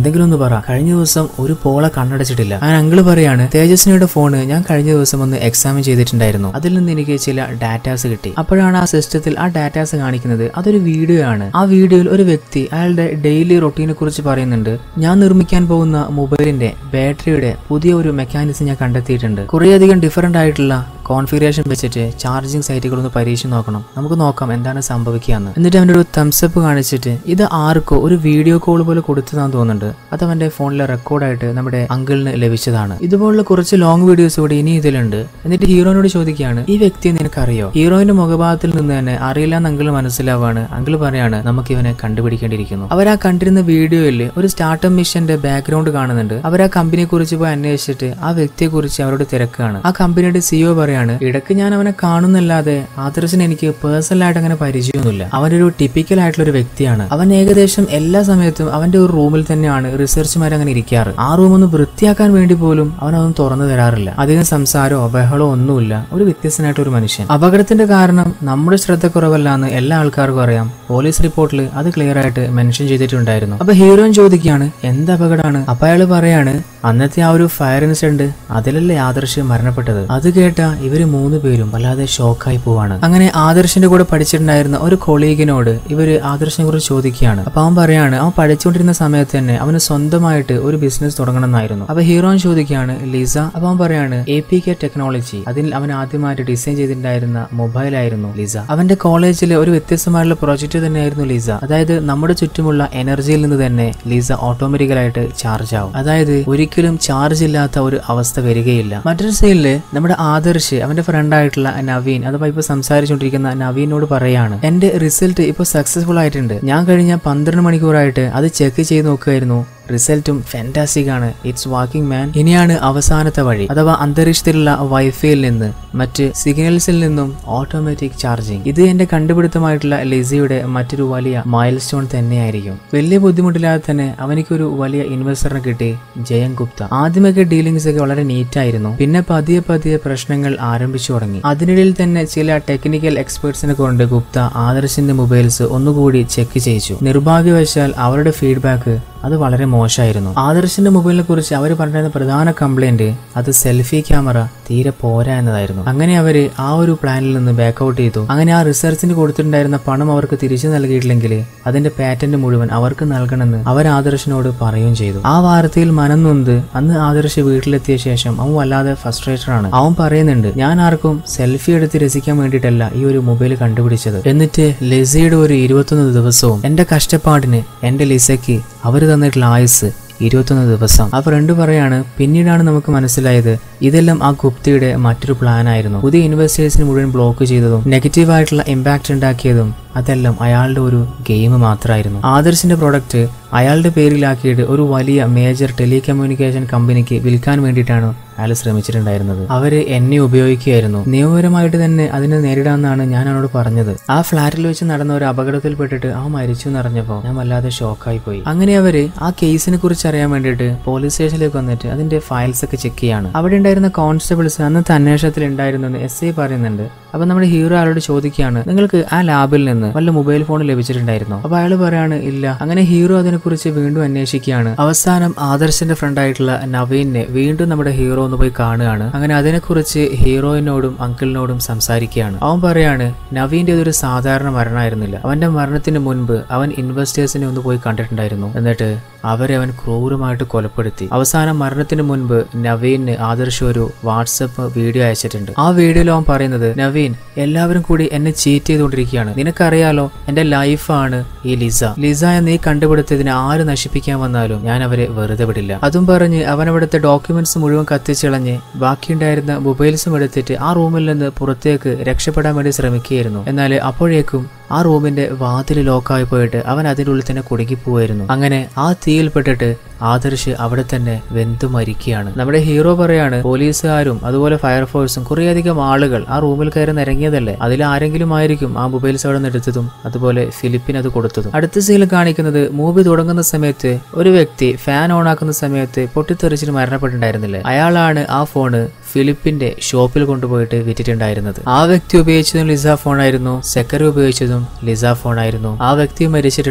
എന്തെങ്കിലും ഒന്ന് പറ കഴിഞ്ഞ ദിവസം ഒരു പോള കണ്ണടച്ചിട്ടില്ല അങ്ങനെ അങ്കിള് പറയാണ് തേജസ്വിനിയുടെ ഫോണ് ഞാൻ കഴിഞ്ഞ ദിവസം ഒന്ന് എക്സാമിൻ ചെയ്തിട്ടുണ്ടായിരുന്നു അതിൽ നിന്ന് എനിക്ക് ചില ഡാറ്റാസ് കിട്ടി അപ്പോഴാണ് ആ സിസ്റ്റത്തിൽ ആ ഡാറ്റാസ് കാണിക്കുന്നത് അതൊരു വീഡിയോ ആണ് ആ വീഡിയോയിൽ ഒരു വ്യക്തി അയാളുടെ ഡെയിലി റൊട്ടീനെ കുറിച്ച് പറയുന്നുണ്ട് ഞാൻ നിർമ്മിക്കാൻ പോകുന്ന മൊബൈലിന്റെ ബാറ്ററിയുടെ പുതിയ ഒരു മെക്കാനിസം ഞാൻ കണ്ടെത്തിയിട്ടുണ്ട് കുറേയധികം ഡിഫറെന്റ് ആയിട്ടുള്ള കോൺഫിഗറേഷൻ വെച്ചിട്ട് ചാർജിങ് സൈറ്റുകൾ ഒന്ന് പരീക്ഷിച്ച് നോക്കണം നമുക്ക് നോക്കാം എന്താണ് സംഭവിക്കുക എന്ന് എന്നിട്ട് അവൻ്റെ ഒരു തംസപ്പ് കാണിച്ചിട്ട് ഇത് ആർക്കോ ഒരു വീഡിയോ കോൾ പോലെ കൊടുത്തതാന്ന് തോന്നുന്നുണ്ട് അത് അവന്റെ ഫോണിലെ റെക്കോർഡായിട്ട് നമ്മുടെ അങ്കിളിന് ലഭിച്ചതാണ് ഇതുപോലുള്ള കുറച്ച് ലോങ് വീഡിയോസ് കൂടി ഇനി ഇതിലുണ്ട് എന്നിട്ട് ഹീറോനോട് ചോദിക്കുകയാണ് ഈ വ്യക്തിയെ നിനക്കറിയോ ഹീറോയിന്റെ മുഖഭാഗത്തിൽ നിന്ന് തന്നെ അറിയില്ല എന്ന് അങ്കിൾ മനസ്സിലാവാണ് അങ്കിൾ പറയാണ് നമുക്ക് ഇവനെ കണ്ടുപിടിക്കേണ്ടിയിരിക്കുന്നു അവർ ആ കണ്ടിരുന്ന വീഡിയോയിൽ ഒരു സ്റ്റാർട്ടപ്പ് മിഷന്റെ ബാക്ക്ഗ്രൗണ്ട് കാണുന്നുണ്ട് അവർ ആ കമ്പനിയെ കുറിച്ച് പോയി അന്വേഷിച്ചിട്ട് ആ വ്യക്തിയെ കുറിച്ച് അവരോട് തിരക്കാണ് ആ കമ്പനിയുടെ സിഇഒ പറയാണ് ഇടയ്ക്ക് ഞാൻ അവനെ കാണുന്നല്ലാതെ ആദർശിന് എനിക്ക് പേഴ്സണൽ ആയിട്ട് അങ്ങനെ പരിചയമൊന്നുമില്ല അവനൊരു ടിപ്പിക്കൽ ആയിട്ടുള്ള ഒരു വ്യക്തിയാണ് അവൻ ഏകദേശം എല്ലാ സമയത്തും അവന്റെ ഒരു റൂമിൽ തന്നെയാണ് റിസർച്ചുമാർ അങ്ങനെ ഇരിക്കാറ് ആ റൂം ഒന്ന് വൃത്തിയാക്കാൻ വേണ്ടി പോലും അവൻ അതൊന്നും തുറന്നു തരാറില്ല അധികം സംസാരമോ ബഹളോ ഒന്നുമില്ല ഒരു വ്യത്യസ്തനായിട്ട് ഒരു മനുഷ്യൻ അപകടത്തിന്റെ കാരണം നമ്മുടെ ശ്രദ്ധക്കുറവല്ല എന്ന് എല്ലാ ആൾക്കാർക്കും അറിയാം പോലീസ് റിപ്പോർട്ടിൽ അത് ക്ലിയർ ആയിട്ട് മെൻഷൻ ചെയ്തിട്ടുണ്ടായിരുന്നു അപ്പൊ ഹീറോയിൻ ചോദിക്കുകയാണ് എന്ത് അപകടമാണ് അപ്പൊ അയാൾ പറയാണ് അന്നത്തെ ആ ഒരു ഫയർ ഇൻസിഡന്റ് അതിലല്ലേ ആദർശ് മരണപ്പെട്ടത് അത് കേട്ട ഇവര് മൂന്ന് പേരും വല്ലാതെ ഷോക്കായി പോവാണ് അങ്ങനെ ആദർശിന്റെ കൂടെ പഠിച്ചിട്ടുണ്ടായിരുന്ന ഒരു കൊളീഗിനോട് ഇവര് ആദർശിനെ കുറിച്ച് ചോദിക്കുകയാണ് അപ്പൊ അവൻ പറയാണ് അവൻ പഠിച്ചുകൊണ്ടിരുന്ന സമയത്ത് തന്നെ അവന് സ്വന്തമായിട്ട് ഒരു ബിസിനസ് തുടങ്ങണമെന്നായിരുന്നു അപ്പൊ ഹീറോൻ ചോദിക്കുകയാണ് ലിസ അപ്പൊ അവൻ പറയാണ് എ പി കെ ടെക്നോളജി അതിൽ അവൻ ആദ്യമായിട്ട് ഡിസൈൻ ചെയ്തിട്ടുണ്ടായിരുന്ന മൊബൈൽ ആയിരുന്നു ലിസ അവന്റെ കോളേജിലെ ഒരു വ്യത്യസ്തമായിട്ടുള്ള പ്രൊജക്ട് തന്നെയായിരുന്നു ലിസ അതായത് നമ്മുടെ ചുറ്റുമുള്ള എനർജിയിൽ നിന്ന് തന്നെ ലിസ ഓട്ടോമാറ്റിക്കലായിട്ട് ചാർജ് ആവും അതായത് ഒരിക്കലും ചാർജ് ഇല്ലാത്ത ഒരു അവസ്ഥ വരികയില്ല മറ്റൊരു സൈഡില് നമ്മുടെ ആദർശ് അവന്റെ ഫ്രണ്ട് ആയിട്ടുള്ള നവീൻ അഥവാ ഇപ്പൊ സംസാരിച്ചുകൊണ്ടിരിക്കുന്ന നവീനോട് പറയാണ് എന്റെ റിസൾട്ട് ഇപ്പൊ സക്സസ്ഫുൾ ആയിട്ടുണ്ട് ഞാൻ കഴിഞ്ഞ പന്ത്രണ്ട് മണിക്കൂറായിട്ട് അത് ചെക്ക് ചെയ്ത് നോക്കുമായിരുന്നു റിസൾട്ടും ഫാന്റാസ്റ്റിക് ആണ് ഇറ്റ്സ് വാക്കിംഗ് മാൻ ഇനിയാണ് അവസാനത്തെ വഴി അഥവാ അന്തരീക്ഷത്തിലുള്ള വൈഫൈയിൽ നിന്ന് മറ്റ് സിഗ്നൽസിൽ നിന്നും ഓട്ടോമാറ്റിക് ചാർജിങ് ഇത് എന്റെ കണ്ടുപിടുത്തമായിട്ടുള്ള ലിസിയുടെ മറ്റൊരു വലിയ മൈൽ സ്റ്റോൺ തന്നെയായിരിക്കും വലിയ ബുദ്ധിമുട്ടില്ലാതെ തന്നെ അവനിക്കൊരു വലിയ ഇൻവെസ്റ്ററിനെ കിട്ടി ജയൻ ഗുപ്ത ആദ്യമൊക്കെ ഡീലിംഗ്സ് ഒക്കെ വളരെ നീറ്റ് ആയിരുന്നു പിന്നെ പതിയെ പതിയെ പ്രശ്നങ്ങൾ ആരംഭിച്ചു തുടങ്ങി അതിനിടയിൽ തന്നെ ചില ടെക്നിക്കൽ എക്സ്പേർട്സിനെ കൊണ്ട് ഗുപ്ത ആദർശിന്റെ മൊബൈൽസ് ഒന്നുകൂടി ചെക്ക് ചെയ്യിച്ചു നിർഭാഗ്യവശാൽ അവരുടെ ഫീഡ്ബാക്ക് അത് വളരെ മോശമായിരുന്നു ആദർശിന്റെ മൊബൈലിനെ കുറിച്ച് അവർ പറഞ്ഞിരുന്ന പ്രധാന കംപ്ലൈന്റ് അത് സെൽഫി ക്യാമറ തീരെ പോരാ എന്നതായിരുന്നു അങ്ങനെ അവര് ആ ഒരു പ്ലാനിൽ നിന്ന് ബാക്കൗട്ട് ചെയ്തു അങ്ങനെ ആ റിസർച്ചിന് കൊടുത്തിട്ടുണ്ടായിരുന്ന പണം അവർക്ക് തിരിച്ചു നൽകിയിട്ടില്ലെങ്കിൽ അതിന്റെ പാറ്റന്റ് മുഴുവൻ അവർക്ക് നൽകണമെന്ന് അവർ ആദർശിനോട് പറയുകയും ചെയ്തു ആ വാർത്തയിൽ മനം നൊന്ത് അന്ന് ആദർശ് വീട്ടിലെത്തിയ ശേഷം അവൻ വല്ലാതെ ഫ്രസ്ട്രേറ്റഡ് ആണ് അവൻ പറയുന്നുണ്ട് ഞാൻ ആർക്കും സെൽഫി എടുത്ത് രസിക്കാൻ വേണ്ടിയിട്ടല്ല ഈ ഒരു മൊബൈൽ കണ്ടുപിടിച്ചത് എന്നിട്ട് ലിസയുടെ ഒരു ഇരുപത്തൊന്ന് ദിവസവും എന്റെ കഷ്ടപ്പാടിന് എന്റെ ലിസയ്ക്ക് അവർ തന്നിട്ടുള്ള ആയുസ് ഇരുപത്തൊന്ന് ദിവസം ആ ഫ്രണ്ട് പറയാണ് പിന്നീടാണ് നമുക്ക് മനസ്സിലായത് ഇതെല്ലാം ആ ഗുപ്തയുടെ മറ്റൊരു പ്ലാൻ ആയിരുന്നു പുതിയ ഇൻവെസ്റ്റേഴ്സിന് മുഴുവൻ ബ്ലോക്ക് ചെയ്തതും നെഗറ്റീവായിട്ടുള്ള ഇമ്പാക്ട് ഉണ്ടാക്കിയതും അതെല്ലാം അയാളുടെ ഒരു ഗെയിം മാത്രമായിരുന്നു ആദർശിന്റെ പ്രൊഡക്റ്റ് അയാളുടെ പേരിലാക്കിയിട്ട് ഒരു വലിയ മേജർ ടെലികമ്മ്യൂണിക്കേഷൻ കമ്പനിക്ക് വിൽക്കാൻ വേണ്ടിയിട്ടാണ് അയാൾ ശ്രമിച്ചിട്ടുണ്ടായിരുന്നത് അവര് എന്നെ ഉപയോഗിക്കുകയായിരുന്നു നിയമപരമായിട്ട് തന്നെ അതിനെ നേരിടാമെന്നാണ് ഞാൻ അവനോട് പറഞ്ഞത് ആ ഫ്ലാറ്റിൽ വെച്ച് നടന്ന ഒരു അപകടത്തിൽപ്പെട്ടിട്ട് ആ മരിച്ചു എന്നറിഞ്ഞപ്പോൾ ഞാൻ വല്ലാതെ ഷോക്കായി പോയി അങ്ങനെ അവര് ആ കേസിനെ കുറിച്ച് അറിയാൻ വേണ്ടിയിട്ട് പോലീസ് സ്റ്റേഷനിലേക്ക് വന്നിട്ട് അതിന്റെ ഫയൽസ് ഒക്കെ ചെക്ക് ചെയ്യാണ് അവിടെ ഉണ്ടായിരുന്ന കോൺസ്റ്റബിൾസ് അന്നത്തെ അന്വേഷണത്തിൽ ഉണ്ടായിരുന്നെന്ന് എസ് ഐ പറയുന്നുണ്ട് അപ്പൊ നമ്മുടെ ഹീറോ അയാളോട് ചോദിക്കുകയാണ് നിങ്ങൾക്ക് ആ ലാബിൽ നിന്ന് വല്ല മൊബൈൽ ഫോൺ ലഭിച്ചിട്ടുണ്ടായിരുന്നോ അപ്പൊ അയാൾ പറയാണ് ഇല്ല അങ്ങനെ ഹീറോ അതിനെക്കുറിച്ച് വീണ്ടും അന്വേഷിക്കുകയാണ് അവസാനം ആദർശിന്റെ ഫ്രണ്ട് ആയിട്ടുള്ള നവീനെ വീണ്ടും നമ്മുടെ ഹീറോ ഒന്ന് പോയി കാണുകയാണ് അങ്ങനെ അതിനെക്കുറിച്ച് ഹീറോയിനോടും അങ്കിളിനോടും സംസാരിക്കുകയാണ് അവൻ പറയാണ് നവീന്റെ ഇതൊരു സാധാരണ മരണമായിരുന്നില്ല അവന്റെ മരണത്തിന് മുൻപ് അവൻ ഇൻവെസ്റ്റേഴ്സിനെ ഒന്ന് പോയി കണ്ടിട്ടുണ്ടായിരുന്നു എന്നിട്ട് അവരെ അവൻ ക്രൂരമായിട്ട് കൊലപ്പെടുത്തി അവസാനം മരണത്തിന് മുൻപ് നവീന് ആദർശ് ഒരു വാട്സപ്പ് വീഡിയോ അയച്ചിട്ടുണ്ട് ആ വീഡിയോയിൽ അവൻ പറയുന്നത് നവീൻ എല്ലാവരും കൂടി എന്നെ ചീറ്റ് ചെയ്തുകൊണ്ടിരിക്കുകയാണ് നിനക്കറിയാലോ എന്റെ ലൈഫാണ് ഈ ലിസ ലിസ എന്ന് ഈ കണ്ടുപിടുത്തതിനെ ആര് നശിപ്പിക്കാൻ വന്നാലും ഞാൻ അവരെ വെറുതെ വിടില്ല അതും പറഞ്ഞ് അവൻ അവിടുത്തെ ഡോക്യുമെന്റ്സ് മുഴുവൻ കത്തിച്ചിളഞ്ഞ് ബാക്കിയുണ്ടായിരുന്ന മൊബൈൽസും എടുത്തിട്ട് ആ റൂമിൽ നിന്ന് പുറത്തേക്ക് രക്ഷപ്പെടാൻ വേണ്ടി ശ്രമിക്കുകയായിരുന്നു എന്നാൽ അപ്പോഴേക്കും ആ റൂമിന്റെ വാതിൽ ലോക്കായി പോയിട്ട് അവൻ അതിൻ്റെ ഉള്ളിൽ തന്നെ കുടുങ്ങിപ്പോവായിരുന്നു അങ്ങനെ ആ തീയിൽപ്പെട്ടിട്ട് ആദർശ് അവിടെ തന്നെ വെന്തു മരിക്കുകയാണ് നമ്മുടെ ഹീറോ പറയാണ് പോലീസുകാരും അതുപോലെ ഫയർഫോഴ്സും കുറേയധികം ആളുകൾ ആ റൂമിൽ കയറി നിരങ്ങിയതല്ലേ അതിൽ ആരെങ്കിലും ആയിരിക്കും ആ മൊബൈൽസ് അവിടെ നിന്ന് എടുത്തതും അതുപോലെ ഫിലിപ്പിന് അത് കൊടുത്തതും അടുത്ത സീനിൽ കാണിക്കുന്നത് മൂവി തുടങ്ങുന്ന സമയത്ത് ഒരു വ്യക്തി ഫാൻ ഓൺ ആക്കുന്ന സമയത്ത് പൊട്ടിത്തെറിച്ചിട്ട് മരണപ്പെട്ടിട്ടുണ്ടായിരുന്നില്ലേ അയാളാണ് ആ ഫോണ് ഫിലിപ്പിന്റെ ഷോപ്പിൽ കൊണ്ടുപോയിട്ട് വിറ്റിട്ടുണ്ടായിരുന്നത് ആ വ്യക്തി ഉപയോഗിച്ചതും ലിസ ഫോൺ ആയിരുന്നു സെക്കറി ഉപയോഗിച്ചതും ലിസ ഫോൺ ആയിരുന്നു ആ വ്യക്തി മരിച്ചിട്ടുണ്ട്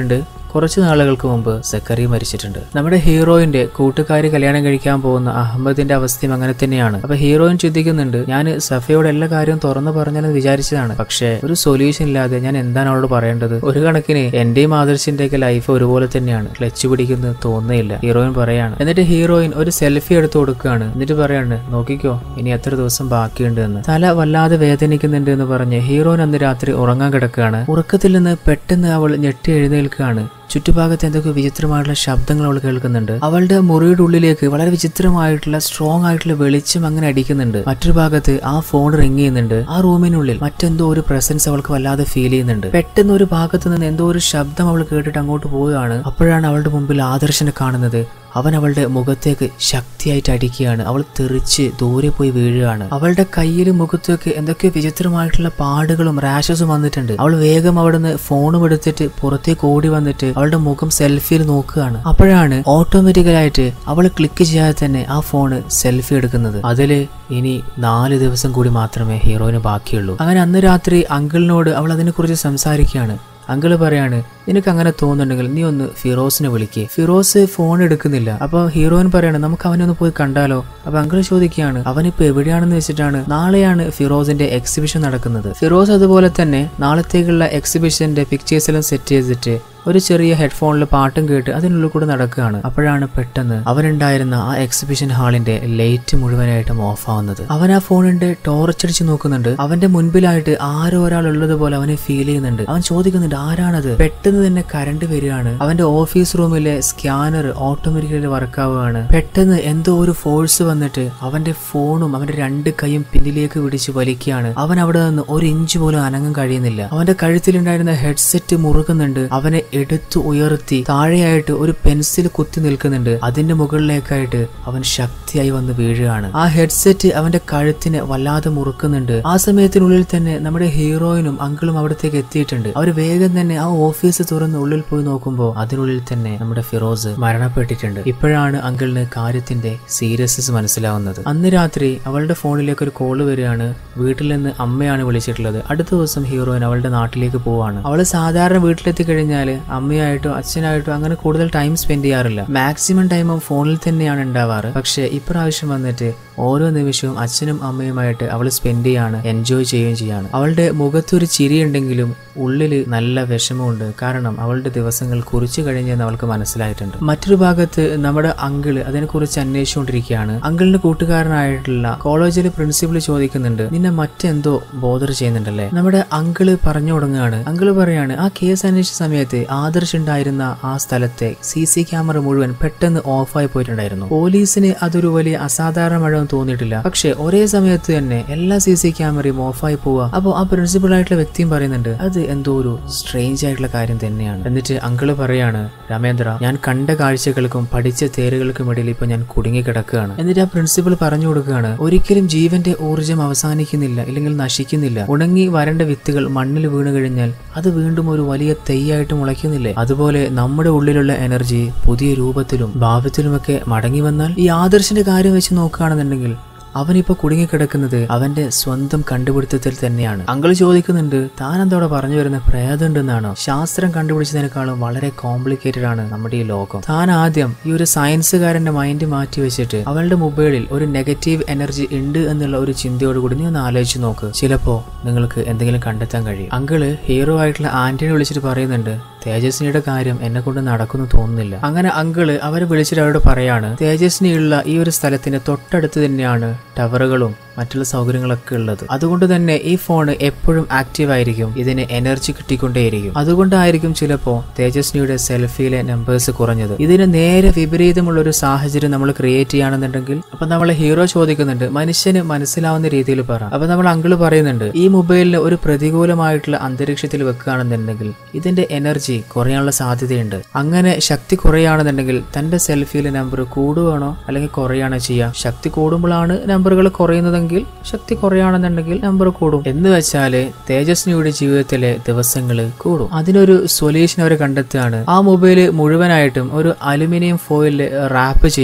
കുറച്ചു നാളുകൾക്ക് മുമ്പ് സക്കറി മരിച്ചിട്ടുണ്ട് നമ്മുടെ ഹീറോയിന്റെ കൂട്ടുകാരി കല്യാണം കഴിക്കാൻ പോകുന്ന അഹമ്മദിന്റെ അവസ്ഥയും അങ്ങനെ തന്നെയാണ് അപ്പൊ ഹീറോയിൻ ചിന്തിക്കുന്നുണ്ട് ഞാൻ സഫയോട് എല്ലാ കാര്യവും തുറന്നു പറഞ്ഞാലെന്ന് വിചാരിച്ചതാണ് പക്ഷേ ഒരു സൊല്യൂഷൻ ഇല്ലാതെ ഞാൻ എന്താണ് അവളോട് പറയേണ്ടത് ഒരു കണക്കിന് എന്റെയും ആദർശിന്റെ ഒക്കെ ലൈഫ് ഒരുപോലെ തന്നെയാണ് ക്ലച്ച് പിടിക്കുന്നത് തോന്നുന്നില്ല ഹീറോയിൻ പറയാണ് എന്നിട്ട് ഹീറോയിൻ ഒരു സെൽഫി എടുത്തു കൊടുക്കുകയാണ് എന്നിട്ട് പറയാണ് നോക്കിക്കോ ഇനി എത്ര ദിവസം ബാക്കിയുണ്ട് എന്ന് തല വല്ലാതെ വേദനിക്കുന്നുണ്ട് എന്ന് പറഞ്ഞ് ഹീറോയിൻ അന്ന് രാത്രി ഉറങ്ങാൻ കിടക്കുകയാണ് ഉറക്കത്തിൽ നിന്ന് പെട്ടെന്ന് അവൾ ഞെട്ടി എഴുന്നേൽക്കുകയാണ് ചുറ്റുഭാഗത്ത് എന്തൊക്കെ വിചിത്രമായിട്ടുള്ള ശബ്ദങ്ങൾ അവൾ കേൾക്കുന്നുണ്ട് അവളുടെ മുറിയുടെ ഉള്ളിലേക്ക് വളരെ വിചിത്രമായിട്ടുള്ള സ്ട്രോങ് ആയിട്ടുള്ള വെളിച്ചം അങ്ങനെ അടിക്കുന്നുണ്ട് മറ്റൊരു ഭാഗത്ത് ആ ഫോൺ റിങ് ചെയ്യുന്നുണ്ട് ആ റൂമിനുള്ളിൽ മറ്റെന്തോ ഒരു പ്രസൻസ് അവൾക്ക് വല്ലാതെ ഫീൽ ചെയ്യുന്നുണ്ട് പെട്ടെന്ന് ഒരു ഭാഗത്ത് നിന്ന് എന്തോ ഒരു ശബ്ദം അവൾ കേട്ടിട്ട് അങ്ങോട്ട് പോവുകയാണ് അപ്പോഴാണ് അവളുടെ മുമ്പിൽ ആദർശനെ കാണുന്നത് അവൻ അവളുടെ മുഖത്തേക്ക് ശക്തിയായിട്ട് അടിക്കുകയാണ് അവൾ തെറിച്ച് ദൂരെ പോയി വീഴുകയാണ് അവളുടെ കയ്യിലും മുഖത്തൊക്കെ എന്തൊക്കെയോ വിചിത്രമായിട്ടുള്ള പാടുകളും റാഷസും വന്നിട്ടുണ്ട് അവൾ വേഗം അവിടുന്ന് ഫോണും എടുത്തിട്ട് പുറത്തേക്ക് ഓടി വന്നിട്ട് അവളുടെ മുഖം സെൽഫിയിൽ നോക്കുകയാണ് അപ്പോഴാണ് ഓട്ടോമാറ്റിക്കലായിട്ട് അവൾ ക്ലിക്ക് ചെയ്യാതെ തന്നെ ആ ഫോണ് സെൽഫി എടുക്കുന്നത് അതില് ഇനി നാല് ദിവസം കൂടി മാത്രമേ ഹീറോയിന് ബാക്കിയുള്ളൂ അങ്ങനെ അന്ന് രാത്രി അങ്കിളിനോട് അവൾ അതിനെക്കുറിച്ച് സംസാരിക്കുകയാണ് അങ്കിള് പറയാണ് നിനക്ക് അങ്ങനെ തോന്നുന്നുണ്ടെങ്കിൽ നീ ഒന്ന് ഫിറോസിനെ വിളിക്കേ ഫിറോസ് ഫോൺ എടുക്കുന്നില്ല അപ്പൊ ഹീറോയിൻ പറയാണ് നമുക്ക് അവനെ ഒന്ന് പോയി കണ്ടാലോ അപ്പൊ അങ്കിള് ചോദിക്കുകയാണ് അവനിപ്പോ എവിടെയാണെന്ന് വെച്ചിട്ടാണ് നാളെയാണ് ഫിറോസിന്റെ എക്സിബിഷൻ നടക്കുന്നത് ഫിറോസ് അതുപോലെ തന്നെ നാളത്തേക്കുള്ള എക്സിബിഷന്റെ പിക്ചേഴ്സെല്ലാം സെറ്റ് ചെയ്തിട്ട് ഒരു ചെറിയ ഹെഡ്ഫോണിൽ പാട്ടും കേട്ട് അതിനുള്ളിൽ കൂടെ നടക്കുകയാണ് അപ്പോഴാണ് പെട്ടെന്ന് അവനുണ്ടായിരുന്ന ആ എക്സിബിഷൻ ഹാളിന്റെ ലൈറ്റ് മുഴുവനായിട്ടും ഓഫ് ആവുന്നത് അവൻ ആ ഫോണിന്റെ ടോർച്ച് അടിച്ച് നോക്കുന്നുണ്ട് അവന്റെ മുൻപിലായിട്ട് ആരോ ഒരാൾ ഉള്ളത് പോലെ അവനെ ഫീൽ ചെയ്യുന്നുണ്ട് അവൻ ചോദിക്കുന്നുണ്ട് ആരാണത് പെട്ടെന്ന് തന്നെ കറണ്ട് വരികയാണ് അവന്റെ ഓഫീസ് റൂമിലെ സ്കാനർ ഓട്ടോമാറ്റിക്കലി വർക്ക് ആവുകയാണ് പെട്ടെന്ന് എന്തോ ഒരു ഫോഴ്സ് വന്നിട്ട് അവന്റെ ഫോണും അവന്റെ രണ്ട് കൈയും പിന്നിലേക്ക് പിടിച്ച് വലിക്കുകയാണ് അവൻ അവിടെ നിന്ന് ഒരു ഇഞ്ച് പോലും അനങ്ങാൻ കഴിയുന്നില്ല അവന്റെ കഴുത്തിലുണ്ടായിരുന്ന ഹെഡ്സെറ്റ് മുറുകുന്നുണ്ട് അവനെ എടുത്തു ഉയർത്തി താഴെയായിട്ട് ഒരു പെൻസിൽ കുത്തി നിൽക്കുന്നുണ്ട് അതിന്റെ മുകളിലേക്കായിട്ട് അവൻ ശക്തിയായി വന്ന് വീഴുകയാണ് ആ ഹെഡ്സെറ്റ് അവന്റെ കഴുത്തിനെ വല്ലാതെ മുറുക്കുന്നുണ്ട് ആ സമയത്തിനുള്ളിൽ തന്നെ നമ്മുടെ ഹീറോയിനും അങ്കിളും അവിടത്തേക്ക് എത്തിയിട്ടുണ്ട് അവർ വേഗം തന്നെ ആ ഓഫീസ് തുറന്ന് ഉള്ളിൽ പോയി നോക്കുമ്പോൾ അതിനുള്ളിൽ തന്നെ നമ്മുടെ ഫിറോസ് മരണപ്പെട്ടിട്ടുണ്ട് ഇപ്പോഴാണ് അങ്കിളിന് കാര്യത്തിന്റെ സീരിയസ്നെസ് മനസ്സിലാവുന്നത് അന്ന് രാത്രി അവളുടെ ഫോണിലേക്ക് ഒരു കോള് വരികയാണ് വീട്ടിൽ നിന്ന് അമ്മയാണ് വിളിച്ചിട്ടുള്ളത് അടുത്ത ദിവസം ഹീറോയിൻ അവളുടെ നാട്ടിലേക്ക് പോവാണ് അവള് സാധാരണ വീട്ടിലെത്തി കഴിഞ്ഞാൽ അമ്മയായിട്ടോ അച്ഛനായിട്ടോ അങ്ങനെ കൂടുതൽ ടൈം സ്പെൻഡ് ചെയ്യാറില്ല മാക്സിമം ടൈമും ഫോണിൽ തന്നെയാണ് ഉണ്ടാവാറ് പക്ഷെ ഇപ്രാവശ്യം വന്നിട്ട് ഓരോ നിമിഷവും അച്ഛനും അമ്മയുമായിട്ട് അവൾ സ്പെൻഡ് ചെയ്യാണ് എൻജോയ് ചെയ്യുകയും ചെയ്യാണ് അവളുടെ മുഖത്തൊരു ചിരി ഉണ്ടെങ്കിലും ഉള്ളിൽ നല്ല വിഷമമുണ്ട് കാരണം അവളുടെ ദിവസങ്ങൾ കുറിച്ചു കഴിഞ്ഞെന്ന് അവൾക്ക് മനസ്സിലായിട്ടുണ്ട് മറ്റൊരു ഭാഗത്ത് നമ്മുടെ അങ്കിള് അതിനെക്കുറിച്ച് അന്വേഷിച്ചുകൊണ്ടിരിക്കുകയാണ് അങ്കിളിന്റെ കൂട്ടുകാരനായിട്ടുള്ള കോളേജിലെ പ്രിൻസിപ്പൾ ചോദിക്കുന്നുണ്ട് നിന്നെ മറ്റെന്തോ ബോധർ ചെയ്യുന്നുണ്ടല്ലേ നമ്മുടെ അങ്കിള് പറഞ്ഞു തുടങ്ങുകയാണ് അങ്കിള് പറയാണ് ആ കേസ് അന്വേഷിച്ച സമയത്ത് ആദർശ് ഉണ്ടായിരുന്ന ആ സ്ഥലത്തെ സി സി ക്യാമറ മുഴുവൻ പെട്ടെന്ന് ഓഫായി പോയിട്ടുണ്ടായിരുന്നു പോലീസിന് അതൊരു വലിയ അസാധാരണ മഴ തോന്നിയിട്ടില്ല പക്ഷെ ഒരേ സമയത്ത് തന്നെ എല്ലാ സി സി ക്യാമറയും ഓഫായി പോവുക അപ്പോൾ ആ പ്രിൻസിപ്പൾ ആയിട്ടുള്ള വ്യക്തിയും പറയുന്നുണ്ട് അത് എന്തോ ഒരു സ്ട്രേഞ്ച് ആയിട്ടുള്ള കാര്യം തന്നെയാണ് എന്നിട്ട് അങ്കിള് പറയാണ് രാമേന്ദ്ര ഞാൻ കണ്ട കാഴ്ചകൾക്കും പഠിച്ച തേരുകൾക്കും ഇടയിൽ ഇപ്പൊ ഞാൻ കുടുങ്ങി കിടക്കുകയാണ് എന്നിട്ട് ആ പ്രിൻസിപ്പൾ പറഞ്ഞു കൊടുക്കുകയാണ് ഒരിക്കലും ജീവന്റെ ഊർജ്ജം അവസാനിക്കുന്നില്ല ഇല്ലെങ്കിൽ നശിക്കുന്നില്ല ഉണങ്ങി വരേണ്ട വിത്തുകൾ മണ്ണിൽ വീണു കഴിഞ്ഞാൽ അത് വീണ്ടും ഒരു വലിയ തെയ്യായിട്ട് മുളയ്ക്കുന്നില്ലേ അതുപോലെ നമ്മുടെ ഉള്ളിലുള്ള എനർജി പുതിയ രൂപത്തിലും ഭാവത്തിലുമൊക്കെ മടങ്ങി വന്നാൽ ഈ ആദർശന്റെ കാര്യം വെച്ച് നോക്കുകയാണെന്നുണ്ടെങ്കിൽ അവനിപ്പോ കുടുങ്ങിക്കിടക്കുന്നത് അവന്റെ സ്വന്തം കണ്ടുപിടുത്തത്തിൽ തന്നെയാണ് അങ്കിൾ ചോദിക്കുന്നുണ്ട് താൻ എന്തോടെ പറഞ്ഞു വരുന്ന പ്രേതമുണ്ടെന്നാണോ ശാസ്ത്രം കണ്ടുപിടിച്ചതിനേക്കാളും വളരെ കോംപ്ലിക്കേറ്റഡ് ആണ് നമ്മുടെ ഈ ലോകം താൻ ആദ്യം ഈ ഒരു സയൻസുകാരന്റെ മൈൻഡ് മാറ്റി വെച്ചിട്ട് അവളുടെ മൊബൈലിൽ ഒരു നെഗറ്റീവ് എനർജി ഉണ്ട് എന്നുള്ള ഒരു ചിന്തയോടുകൂടി നീ ഒന്ന് ആലോചിച്ച് നോക്ക് ചിലപ്പോ നിങ്ങൾക്ക് എന്തെങ്കിലും കണ്ടെത്താൻ കഴിയും അങ്കിള് ഹീറോ ആയിട്ടുള്ള ആന്റണി വിളിച്ചിട്ട് പറയുന്നുണ്ട് തേജസ്വിനിയുടെ കാര്യം എന്നെ കൊണ്ട് നടക്കുന്നു തോന്നുന്നില്ല അങ്ങനെ അങ്കിള് അവരെ വിളിച്ചിട്ട് അവരോട് പറയാണ് തേജസ്വിനിയുള്ള ഈ ഒരു സ്ഥലത്തിന് തൊട്ടടുത്ത് തന്നെയാണ് ടവറുകളും മറ്റുള്ള സൗകര്യങ്ങളൊക്കെ ഉള്ളത് അതുകൊണ്ട് തന്നെ ഈ ഫോൺ എപ്പോഴും ആക്റ്റീവ് ആയിരിക്കും ഇതിന് എനർജി കിട്ടിക്കൊണ്ടേയിരിക്കും അതുകൊണ്ടായിരിക്കും ചിലപ്പോ തേജസ്വിനിയുടെ സെൽഫിയിലെ നമ്പേഴ്സ് കുറഞ്ഞത് ഇതിന് നേരെ വിപരീതമുള്ള ഒരു സാഹചര്യം നമ്മൾ ക്രിയേറ്റ് ചെയ്യുകയാണെന്നുണ്ടെങ്കിൽ അപ്പൊ നമ്മളെ ഹീറോ ചോദിക്കുന്നുണ്ട് മനുഷ്യന് മനസ്സിലാവുന്ന രീതിയിൽ പറ അപ്പൊ നമ്മൾ അങ്കിള് പറയുന്നുണ്ട് ഈ മൊബൈലിന് ഒരു പ്രതികൂലമായിട്ടുള്ള അന്തരീക്ഷത്തിൽ വെക്കുകയാണെന്നുണ്ടെങ്കിൽ ഇതിന്റെ എനർജി കുറയാനുള്ള സാധ്യതയുണ്ട് അങ്ങനെ ശക്തി കുറയുകയാണെന്നുണ്ടെങ്കിൽ തന്റെ സെൽഫിയിലെ നമ്പർ കൂടുകയാണോ അല്ലെങ്കിൽ കുറയാണോ ചെയ്യുക ശക്തി കൂടുമ്പോഴാണ് നമ്പറുകൾ കുറയുന്നതെങ്കിൽ ശക്തി കുറയുകയാണെന്നുണ്ടെങ്കിൽ നമ്പർ കൂടും എന്ന് വെച്ചാല് തേജസ്വിനിയുടെ ജീവിതത്തിലെ ദിവസങ്ങൾ കൂടും അതിനൊരു സൊല്യൂഷൻ അവർ കണ്ടെത്തുകയാണ് ആ മൊബൈൽ മുഴുവനായിട്ടും ഒരു അലുമിനിയം ഫോയിലിൽ റാപ്പ് ചെയ്യാണ്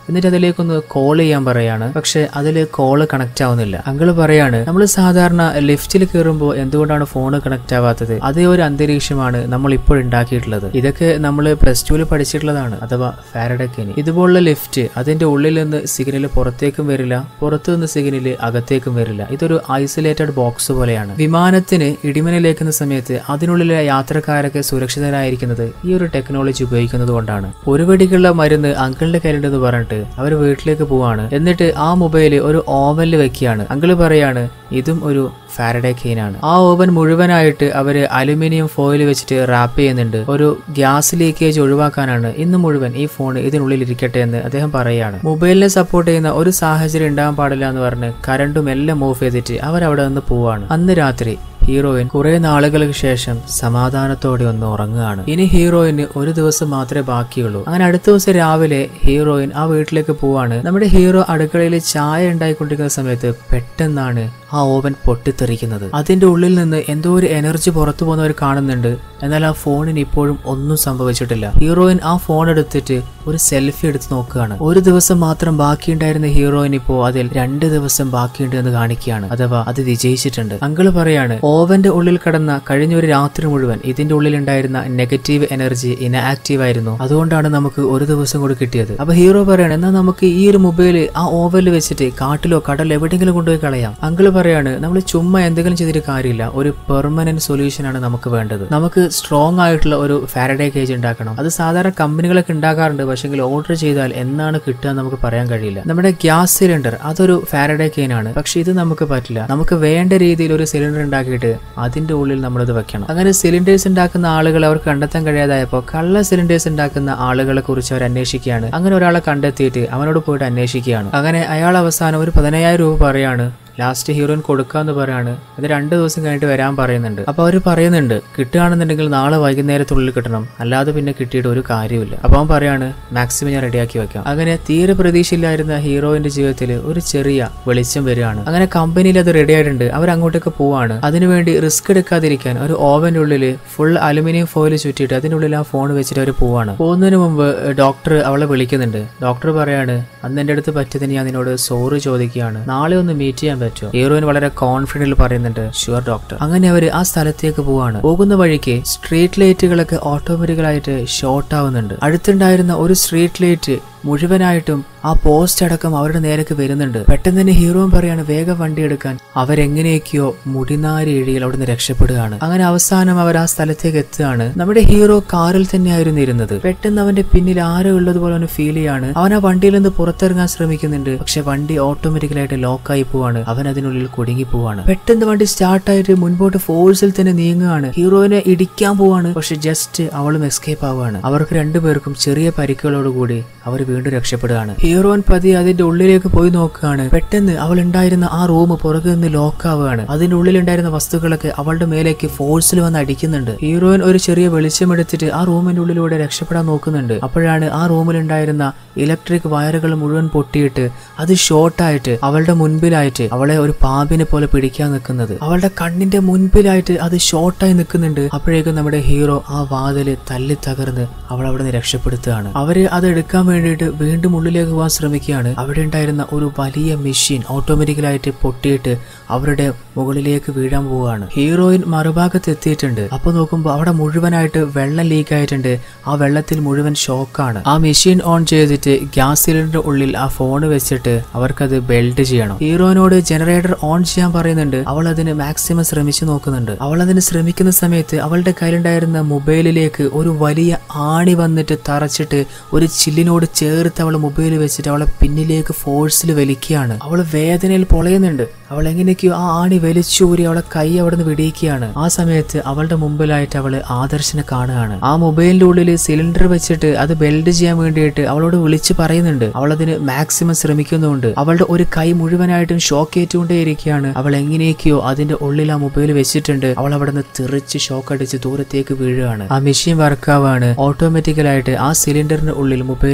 എന്നിട്ട് അതിലേക്കൊന്ന് കോൾ ചെയ്യാൻ പറയാണ് പക്ഷെ അതിൽ കോള് കണക്ട് ആവുന്നില്ല അങ്കിള് പറയാണ് നമ്മൾ സാധാരണ ലിഫ്റ്റിൽ കയറുമ്പോൾ എന്തുകൊണ്ടാണ് ഫോൺ കണക്ട് ആവാത്തത് അതേ ഒരു അന്തരീക്ഷമാണ് നമ്മൾ ഇപ്പോൾ ഉണ്ടാക്കിയിട്ടുള്ളത് ഇതൊക്കെ നമ്മൾ പ്ലസ് ടുവിൽ പഠിച്ചിട്ടുള്ളതാണ് അഥവാ ഫാരഡക്കിനി ഇതുപോലുള്ള ലിഫ്റ്റ് അതിന്റെ ഉള്ളിൽ നിന്ന് സിഗ്നൽ പുറത്തേക്കും വരില്ല പുറത്തു നിന്ന് സിഗ്നൽ അകത്തേക്കും വരില്ല ഇതൊരു ഐസൊലേറ്റഡ് ബോക്സ് പോലെയാണ് വിമാനത്തിന് ഇടിമിന്നലേക്കുന്ന സമയത്ത് അതിനുള്ളിലെ യാത്രക്കാരൊക്കെ സുരക്ഷിതരായിരിക്കുന്നത് ഈ ഒരു ടെക്നോളജി ഉപയോഗിക്കുന്നത് കൊണ്ടാണ് ഒരു വെടിക്കുള്ള മരുന്ന് അങ്കിളിന്റെ കയ്യിലുണ്ടെന്ന് പറഞ്ഞിട്ട് അവർ വീട്ടിലേക്ക് പോവാണ് എന്നിട്ട് ആ മൊബൈൽ ഒരു ഓവനിൽ വെക്കുകയാണ് അങ്കിള് പറയാണ് ഇതും ഒരു ഫാരഡേ കെയിനാണ് ആ ഓവൻ മുഴുവനായിട്ട് അവര് അലുമിനിയം ഫോയിൽ വെച്ചിട്ട് റാപ്പ് ചെയ്യുന്നുണ്ട് ഒരു ഗ്യാസ് ലീക്കേജ് ഒഴിവാക്കാനാണ് ഇന്ന് മുഴുവൻ ഈ ഫോൺ ഇതിനുള്ളിൽ ഇരിക്കട്ടെ എന്ന് അദ്ദേഹം പറയുകയാണ് മൊബൈലിനെ സപ്പോർട്ട് ചെയ്യുന്ന ഒരു സാഹചര്യം ഉണ്ടാകാൻ പാടില്ല എന്ന് പറഞ്ഞ് കറണ്ടും എല്ലാം ഓഫ് ചെയ്തിട്ട് അവർ അവിടെ നിന്ന് പോവാണ് അന്ന് രാത്രി ഹീറോയിൻ കുറെ നാളുകൾക്ക് ശേഷം സമാധാനത്തോടെ ഒന്ന് ഉറങ്ങുകയാണ് ഇനി ഹീറോയിന് ഒരു ദിവസം മാത്രമേ ബാക്കിയുള്ളൂ അങ്ങനെ അടുത്ത ദിവസം രാവിലെ ഹീറോയിൻ ആ വീട്ടിലേക്ക് പോവാണ് നമ്മുടെ ഹീറോ അടുക്കളയിൽ ചായ ഉണ്ടായിക്കൊണ്ടിരിക്കുന്ന സമയത്ത് പെട്ടെന്നാണ് ആ ഓവൻ പൊട്ടിത്തെറിക്കുന്നത് അതിന്റെ ഉള്ളിൽ നിന്ന് എന്തോ ഒരു എനർജി പുറത്തു പോകുന്നവർ കാണുന്നുണ്ട് എന്നാൽ ആ ഫോണിന് ഇപ്പോഴും ഒന്നും സംഭവിച്ചിട്ടില്ല ഹീറോയിൻ ആ ഫോൺ എടുത്തിട്ട് ഒരു സെൽഫി എടുത്ത് നോക്കുകയാണ് ഒരു ദിവസം മാത്രം ബാക്കിയുണ്ടായിരുന്ന ഹീറോയിൻ ഇപ്പോ അതിൽ രണ്ട് ദിവസം ബാക്കിയുണ്ട് എന്ന് കാണിക്കുകയാണ് അഥവാ അത് വിജയിച്ചിട്ടുണ്ട് അങ്കിള് പറയാണ് ഓവന്റെ ഉള്ളിൽ കടന്ന കഴിഞ്ഞ ഒരു രാത്രി മുഴുവൻ ഇതിന്റെ ഉള്ളിൽ ഉണ്ടായിരുന്ന നെഗറ്റീവ് എനർജി ഇനാക്റ്റീവ് ആയിരുന്നു അതുകൊണ്ടാണ് നമുക്ക് ഒരു ദിവസം കൂടി കിട്ടിയത് അപ്പൊ ഹീറോ പറയാണ് എന്നാൽ നമുക്ക് ഈ ഒരു മൊബൈൽ ആ ഓവനിൽ വെച്ചിട്ട് കാട്ടിലോ കടലിലോ എവിടെയെങ്കിലും കൊണ്ടുപോയി കളയാം അങ്കിള് പറയാണ് നമ്മൾ ചുമ്മാ എന്തെങ്കിലും ചെയ്തിട്ട് കാര്യമില്ല ഒരു പെർമനന്റ് സൊല്യൂഷൻ ആണ് നമുക്ക് വേണ്ടത് നമുക്ക് സ്ട്രോങ് ആയിട്ടുള്ള ഒരു ഫാരഡേ കേജ് ഉണ്ടാക്കണം അത് സാധാരണ കമ്പനികളൊക്കെ ഉണ്ടാക്കാറുണ്ട് പക്ഷെങ്കിൽ ഓർഡർ ചെയ്താൽ എന്നാണ് കിട്ടുക എന്ന് നമുക്ക് പറയാൻ കഴിയില്ല നമ്മുടെ ഗ്യാസ് സിലിണ്ടർ അതൊരു ഫാരഡേ കെയിനാണ് പക്ഷെ ഇത് നമുക്ക് പറ്റില്ല നമുക്ക് വേണ്ട രീതിയിൽ ഒരു സിലിണ്ടർ ഉണ്ടാക്കിയിട്ട് അതിന്റെ ഉള്ളിൽ നമ്മളത് വെക്കണം അങ്ങനെ സിലിണ്ടേഴ്സ് ഉണ്ടാക്കുന്ന ആളുകൾ അവർക്ക് കണ്ടെത്താൻ കഴിയാതായപ്പോൾ കള്ള സിലിണ്ടേഴ്സ് ഉണ്ടാക്കുന്ന ആളുകളെ കുറിച്ച് അവർ അന്വേഷിക്കുകയാണ് അങ്ങനെ ഒരാളെ കണ്ടെത്തിയിട്ട് അവനോട് പോയിട്ട് അന്വേഷിക്കുകയാണ് അങ്ങനെ അയാൾ അവസാനം ഒരു പതിനയ്യായിരം രൂപ പറയാണ് ലാസ്റ്റ് ഹീറോയിൻ കൊടുക്കാന്ന് പറയാണ് ഇത് രണ്ട് ദിവസം കഴിഞ്ഞിട്ട് വരാൻ പറയുന്നുണ്ട് അപ്പൊ അവർ പറയുന്നുണ്ട് കിട്ടുകയാണെന്നുണ്ടെങ്കിൽ നാളെ വൈകുന്നേരത്തുള്ളിൽ കിട്ടണം അല്ലാതെ പിന്നെ കിട്ടിയിട്ട് ഒരു കാര്യമില്ല അപ്പൊ അവൻ പറയാണ് മാക്സിമം ഞാൻ റെഡിയാക്കി വെക്കാം അങ്ങനെ തീരെ പ്രതീക്ഷയില്ലായിരുന്ന ഹീറോയിന്റെ ജീവിതത്തിൽ ഒരു ചെറിയ വെളിച്ചം വരികയാണ് അങ്ങനെ കമ്പനിയിൽ അത് റെഡി ആയിട്ടുണ്ട് അവർ അങ്ങോട്ടേക്ക് പോവാണ് അതിനുവേണ്ടി റിസ്ക് എടുക്കാതിരിക്കാൻ ഒരു ഓവന്റെ ഉള്ളിൽ ഫുൾ അലുമിനിയം ഫോയിൽ ചുറ്റിയിട്ട് അതിനുള്ളിൽ ആ ഫോൺ വെച്ചിട്ട് അവർ പോവാണ് പോകുന്നതിന് മുമ്പ് ഡോക്ടർ അവളെ വിളിക്കുന്നുണ്ട് ഡോക്ടർ പറയാണ് അന്ന് എന്റെ അടുത്ത് പറ്റിയതിന് ഞാൻ നിന്നോട് സോറി ചോദിക്കുകയാണ് നാളെ ഒന്ന് മീറ്റ് ചെയ്യാൻ പറ്റുമോ ഹീറോയിൻ വളരെ കോൺഫിഡന്റിൽ പറയുന്നുണ്ട് ഷുവർ ഡോക്ടർ അങ്ങനെ അവർ ആ സ്ഥലത്തേക്ക് പോവാണ് പോകുന്ന വഴിക്ക് സ്ട്രീറ്റ് ലൈറ്റുകളൊക്കെ ഓട്ടോമാറ്റിക്കലായിട്ട് ഷോർട്ട് ആവുന്നുണ്ട് അടുത്തുണ്ടായിരുന്ന ഒരു സ്ട്രീറ്റ് ലൈറ്റ് മുഴുവനായിട്ടും ആ പോസ്റ്റ് അടക്കം അവരുടെ നേരേക്ക് വരുന്നുണ്ട് പെട്ടെന്ന് തന്നെ ഹീറോയും പറയാണ് വേഗം വണ്ടി എടുക്കാൻ അവരെങ്ങനെയൊക്കെയോ മുടിനാരി ഇഴിയിൽ അവിടുന്ന് രക്ഷപ്പെടുകയാണ് അങ്ങനെ അവസാനം അവർ ആ സ്ഥലത്തേക്ക് എത്തുകയാണ് നമ്മുടെ ഹീറോ കാറിൽ തന്നെയായിരുന്നു ഇരുന്നത് പെട്ടെന്ന് അവന്റെ പിന്നിൽ ആരോ ഉള്ളതുപോലെ അവന് ഫീൽ ചെയ്യാണ് അവൻ ആ വണ്ടിയിൽ നിന്ന് പുറത്തിറങ്ങാൻ ശ്രമിക്കുന്നുണ്ട് പക്ഷെ വണ്ടി ഓട്ടോമാറ്റിക്കലായിട്ട് ലോക്കായി പോവാണ് അവൻ അതിനുള്ളിൽ കുടുങ്ങി പോവാണ് പെട്ടെന്ന് വണ്ടി സ്റ്റാർട്ടായിട്ട് മുൻപോട്ട് ഫോഴ്സിൽ തന്നെ നീങ്ങുകയാണ് ഹീറോയിനെ ഇടിക്കാൻ പോവാണ് പക്ഷെ ജസ്റ്റ് അവളും എസ്കേപ്പ് ആവുകയാണ് അവർക്ക് രണ്ടുപേർക്കും ചെറിയ പരിക്കുകളോടുകൂടി അവർ വീണ്ടും രക്ഷപ്പെടുകയാണ് ഹീറോൻ പതി അതിന്റെ ഉള്ളിലേക്ക് പോയി നോക്കുകയാണ് പെട്ടെന്ന് അവൾ ഉണ്ടായിരുന്ന ആ റൂം പുറകെ നിന്ന് ലോക്ക് ആവുകയാണ് അതിന്റെ ഉള്ളിലുണ്ടായിരുന്ന വസ്തുക്കളൊക്കെ അവളുടെ മേലേക്ക് ഫോഴ്സിൽ വന്ന് അടിക്കുന്നുണ്ട് ഹീറോയിൻ ഒരു ചെറിയ വെളിച്ചം എടുത്തിട്ട് ആ റൂമിന്റെ ഉള്ളിലൂടെ രക്ഷപ്പെടാൻ നോക്കുന്നുണ്ട് അപ്പോഴാണ് ആ റൂമിലുണ്ടായിരുന്ന ഇലക്ട്രിക് വയറുകൾ മുഴുവൻ പൊട്ടിയിട്ട് അത് ഷോർട്ടായിട്ട് അവളുടെ മുൻപിലായിട്ട് അവളെ ഒരു പാമ്പിനെ പോലെ പിടിക്കാൻ നിൽക്കുന്നത് അവളുടെ കണ്ണിന്റെ മുൻപിലായിട്ട് അത് ഷോർട്ടായി നിൽക്കുന്നുണ്ട് അപ്പോഴേക്കും നമ്മുടെ ഹീറോ ആ വാതില് തല്ലി തകർന്ന് അവൾ അവിടെ നിന്ന് രക്ഷപ്പെടുത്തുകയാണ് അവര് അത് എടുക്കാൻ വേണ്ടിയിട്ട് വീണ്ടും ഉള്ളിലേക്ക് പോകാൻ ശ്രമിക്കുകയാണ് അവിടെ ഉണ്ടായിരുന്ന ഒരു വലിയ മെഷീൻ ഓട്ടോമാറ്റിക്കലായിട്ട് പൊട്ടിയിട്ട് അവരുടെ മുകളിലേക്ക് വീഴാൻ പോവുകയാണ് ഹീറോയിൻ മറുഭാഗത്ത് എത്തിയിട്ടുണ്ട് അപ്പൊ നോക്കുമ്പോൾ അവിടെ മുഴുവനായിട്ട് വെള്ളം ലീക്ക് ആയിട്ടുണ്ട് ആ വെള്ളത്തിൽ മുഴുവൻ ഷോക്കാണ് ആ മെഷീൻ ഓൺ ചെയ്തിട്ട് ഗ്യാസ് സിലിണ്ടർ ഉള്ളിൽ ആ ഫോൺ വെച്ചിട്ട് അവർക്കത് ബെൽറ്റ് ചെയ്യണം ഹീറോയിനോട് ജനറേറ്റർ ഓൺ ചെയ്യാൻ പറയുന്നുണ്ട് അവൾ അതിന് മാക്സിമം ശ്രമിച്ചു നോക്കുന്നുണ്ട് അവൾ അതിന് ശ്രമിക്കുന്ന സമയത്ത് അവളുടെ കയ്യിലുണ്ടായിരുന്ന മൊബൈലിലേക്ക് ഒരു വലിയ ആണി വന്നിട്ട് തറച്ചിട്ട് ഒരു ചില്ലിനോട് ചേർത്ത് അവൾ മൊബൈൽ വെച്ചിട്ട് അവളെ പിന്നിലേക്ക് ഫോഴ്സിൽ വലിക്കുകയാണ് അവൾ വേദനയിൽ പൊളയുന്നുണ്ട് അവൾ എങ്ങനെയൊക്കെയോ ആ ആണി വലിച്ചൂരി അവളെ കൈ അവിടെ നിന്ന് വെടിയിക്കുകയാണ് ആ സമയത്ത് അവളുടെ മുമ്പിലായിട്ട് അവള് ആദർശനെ കാണുകയാണ് ആ മൊബൈലിന്റെ ഉള്ളിൽ സിലിണ്ടർ വെച്ചിട്ട് അത് ബെൽഡ് ചെയ്യാൻ വേണ്ടിയിട്ട് അവളോട് വിളിച്ച് പറയുന്നുണ്ട് അവൾ അതിന് മാക്സിമം ശ്രമിക്കുന്നുണ്ട് അവളുടെ ഒരു കൈ മുഴുവനായിട്ടും ഷോക്ക് ഏറ്റുകൊണ്ടേയിരിക്കുകയാണ് അവൾ എങ്ങനെയൊക്കെയോ അതിന്റെ ഉള്ളിൽ ആ മൊബൈൽ വെച്ചിട്ടുണ്ട് അവൾ അവിടെ നിന്ന് തെറിച്ച് ഷോക്ക് അടിച്ച് ദൂരത്തേക്ക് വീഴുകയാണ് ആ മെഷീൻ വർക്കാവാണ് ഓട്ടോമാറ്റിക്കലായിട്ട് ആ സിലിണ്ടറിന്റെ ഉള്ളിൽ മൊബൈൽ കുടുങ്ങിയിട്ട്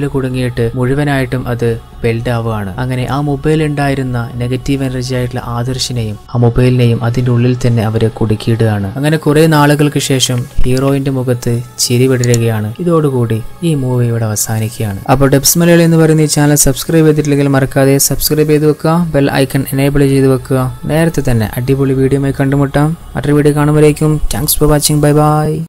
കഴിഞ്ഞിട്ട് മുഴുവനായിട്ടും അത് ബെൽഡ് ആവുകയാണ് അങ്ങനെ ആ മൊബൈൽ ഉണ്ടായിരുന്ന നെഗറ്റീവ് എനർജി ആയിട്ടുള്ള ആദർശിനെയും ആ മൊബൈലിനെയും അതിന്റെ ഉള്ളിൽ തന്നെ അവര് കുടുക്കിയിടുകയാണ് അങ്ങനെ കുറെ നാളുകൾക്ക് ശേഷം ഹീറോയിന്റെ മുഖത്ത് ചിരി വിടരുകയാണ് ഇതോടുകൂടി ഈ മൂവി ഇവിടെ അവസാനിക്കുകയാണ് അപ്പോൾ ഡെബ്സ് മലയാളി എന്ന് പറയുന്ന ഈ ചാനൽ സബ്സ്ക്രൈബ് ചെയ്തിട്ടില്ലെങ്കിൽ മറക്കാതെ സബ്സ്ക്രൈബ് ചെയ്ത് വെക്കുക ബെൽ ഐക്കൺ എനേബിൾ ചെയ്ത് വെക്കുക നേരത്തെ തന്നെ അടിപൊളി വീഡിയോ കണ്ടുമുട്ടാം മറ്റൊരു വീഡിയോ കാണുമ്പോഴേക്കും thanks for watching bye by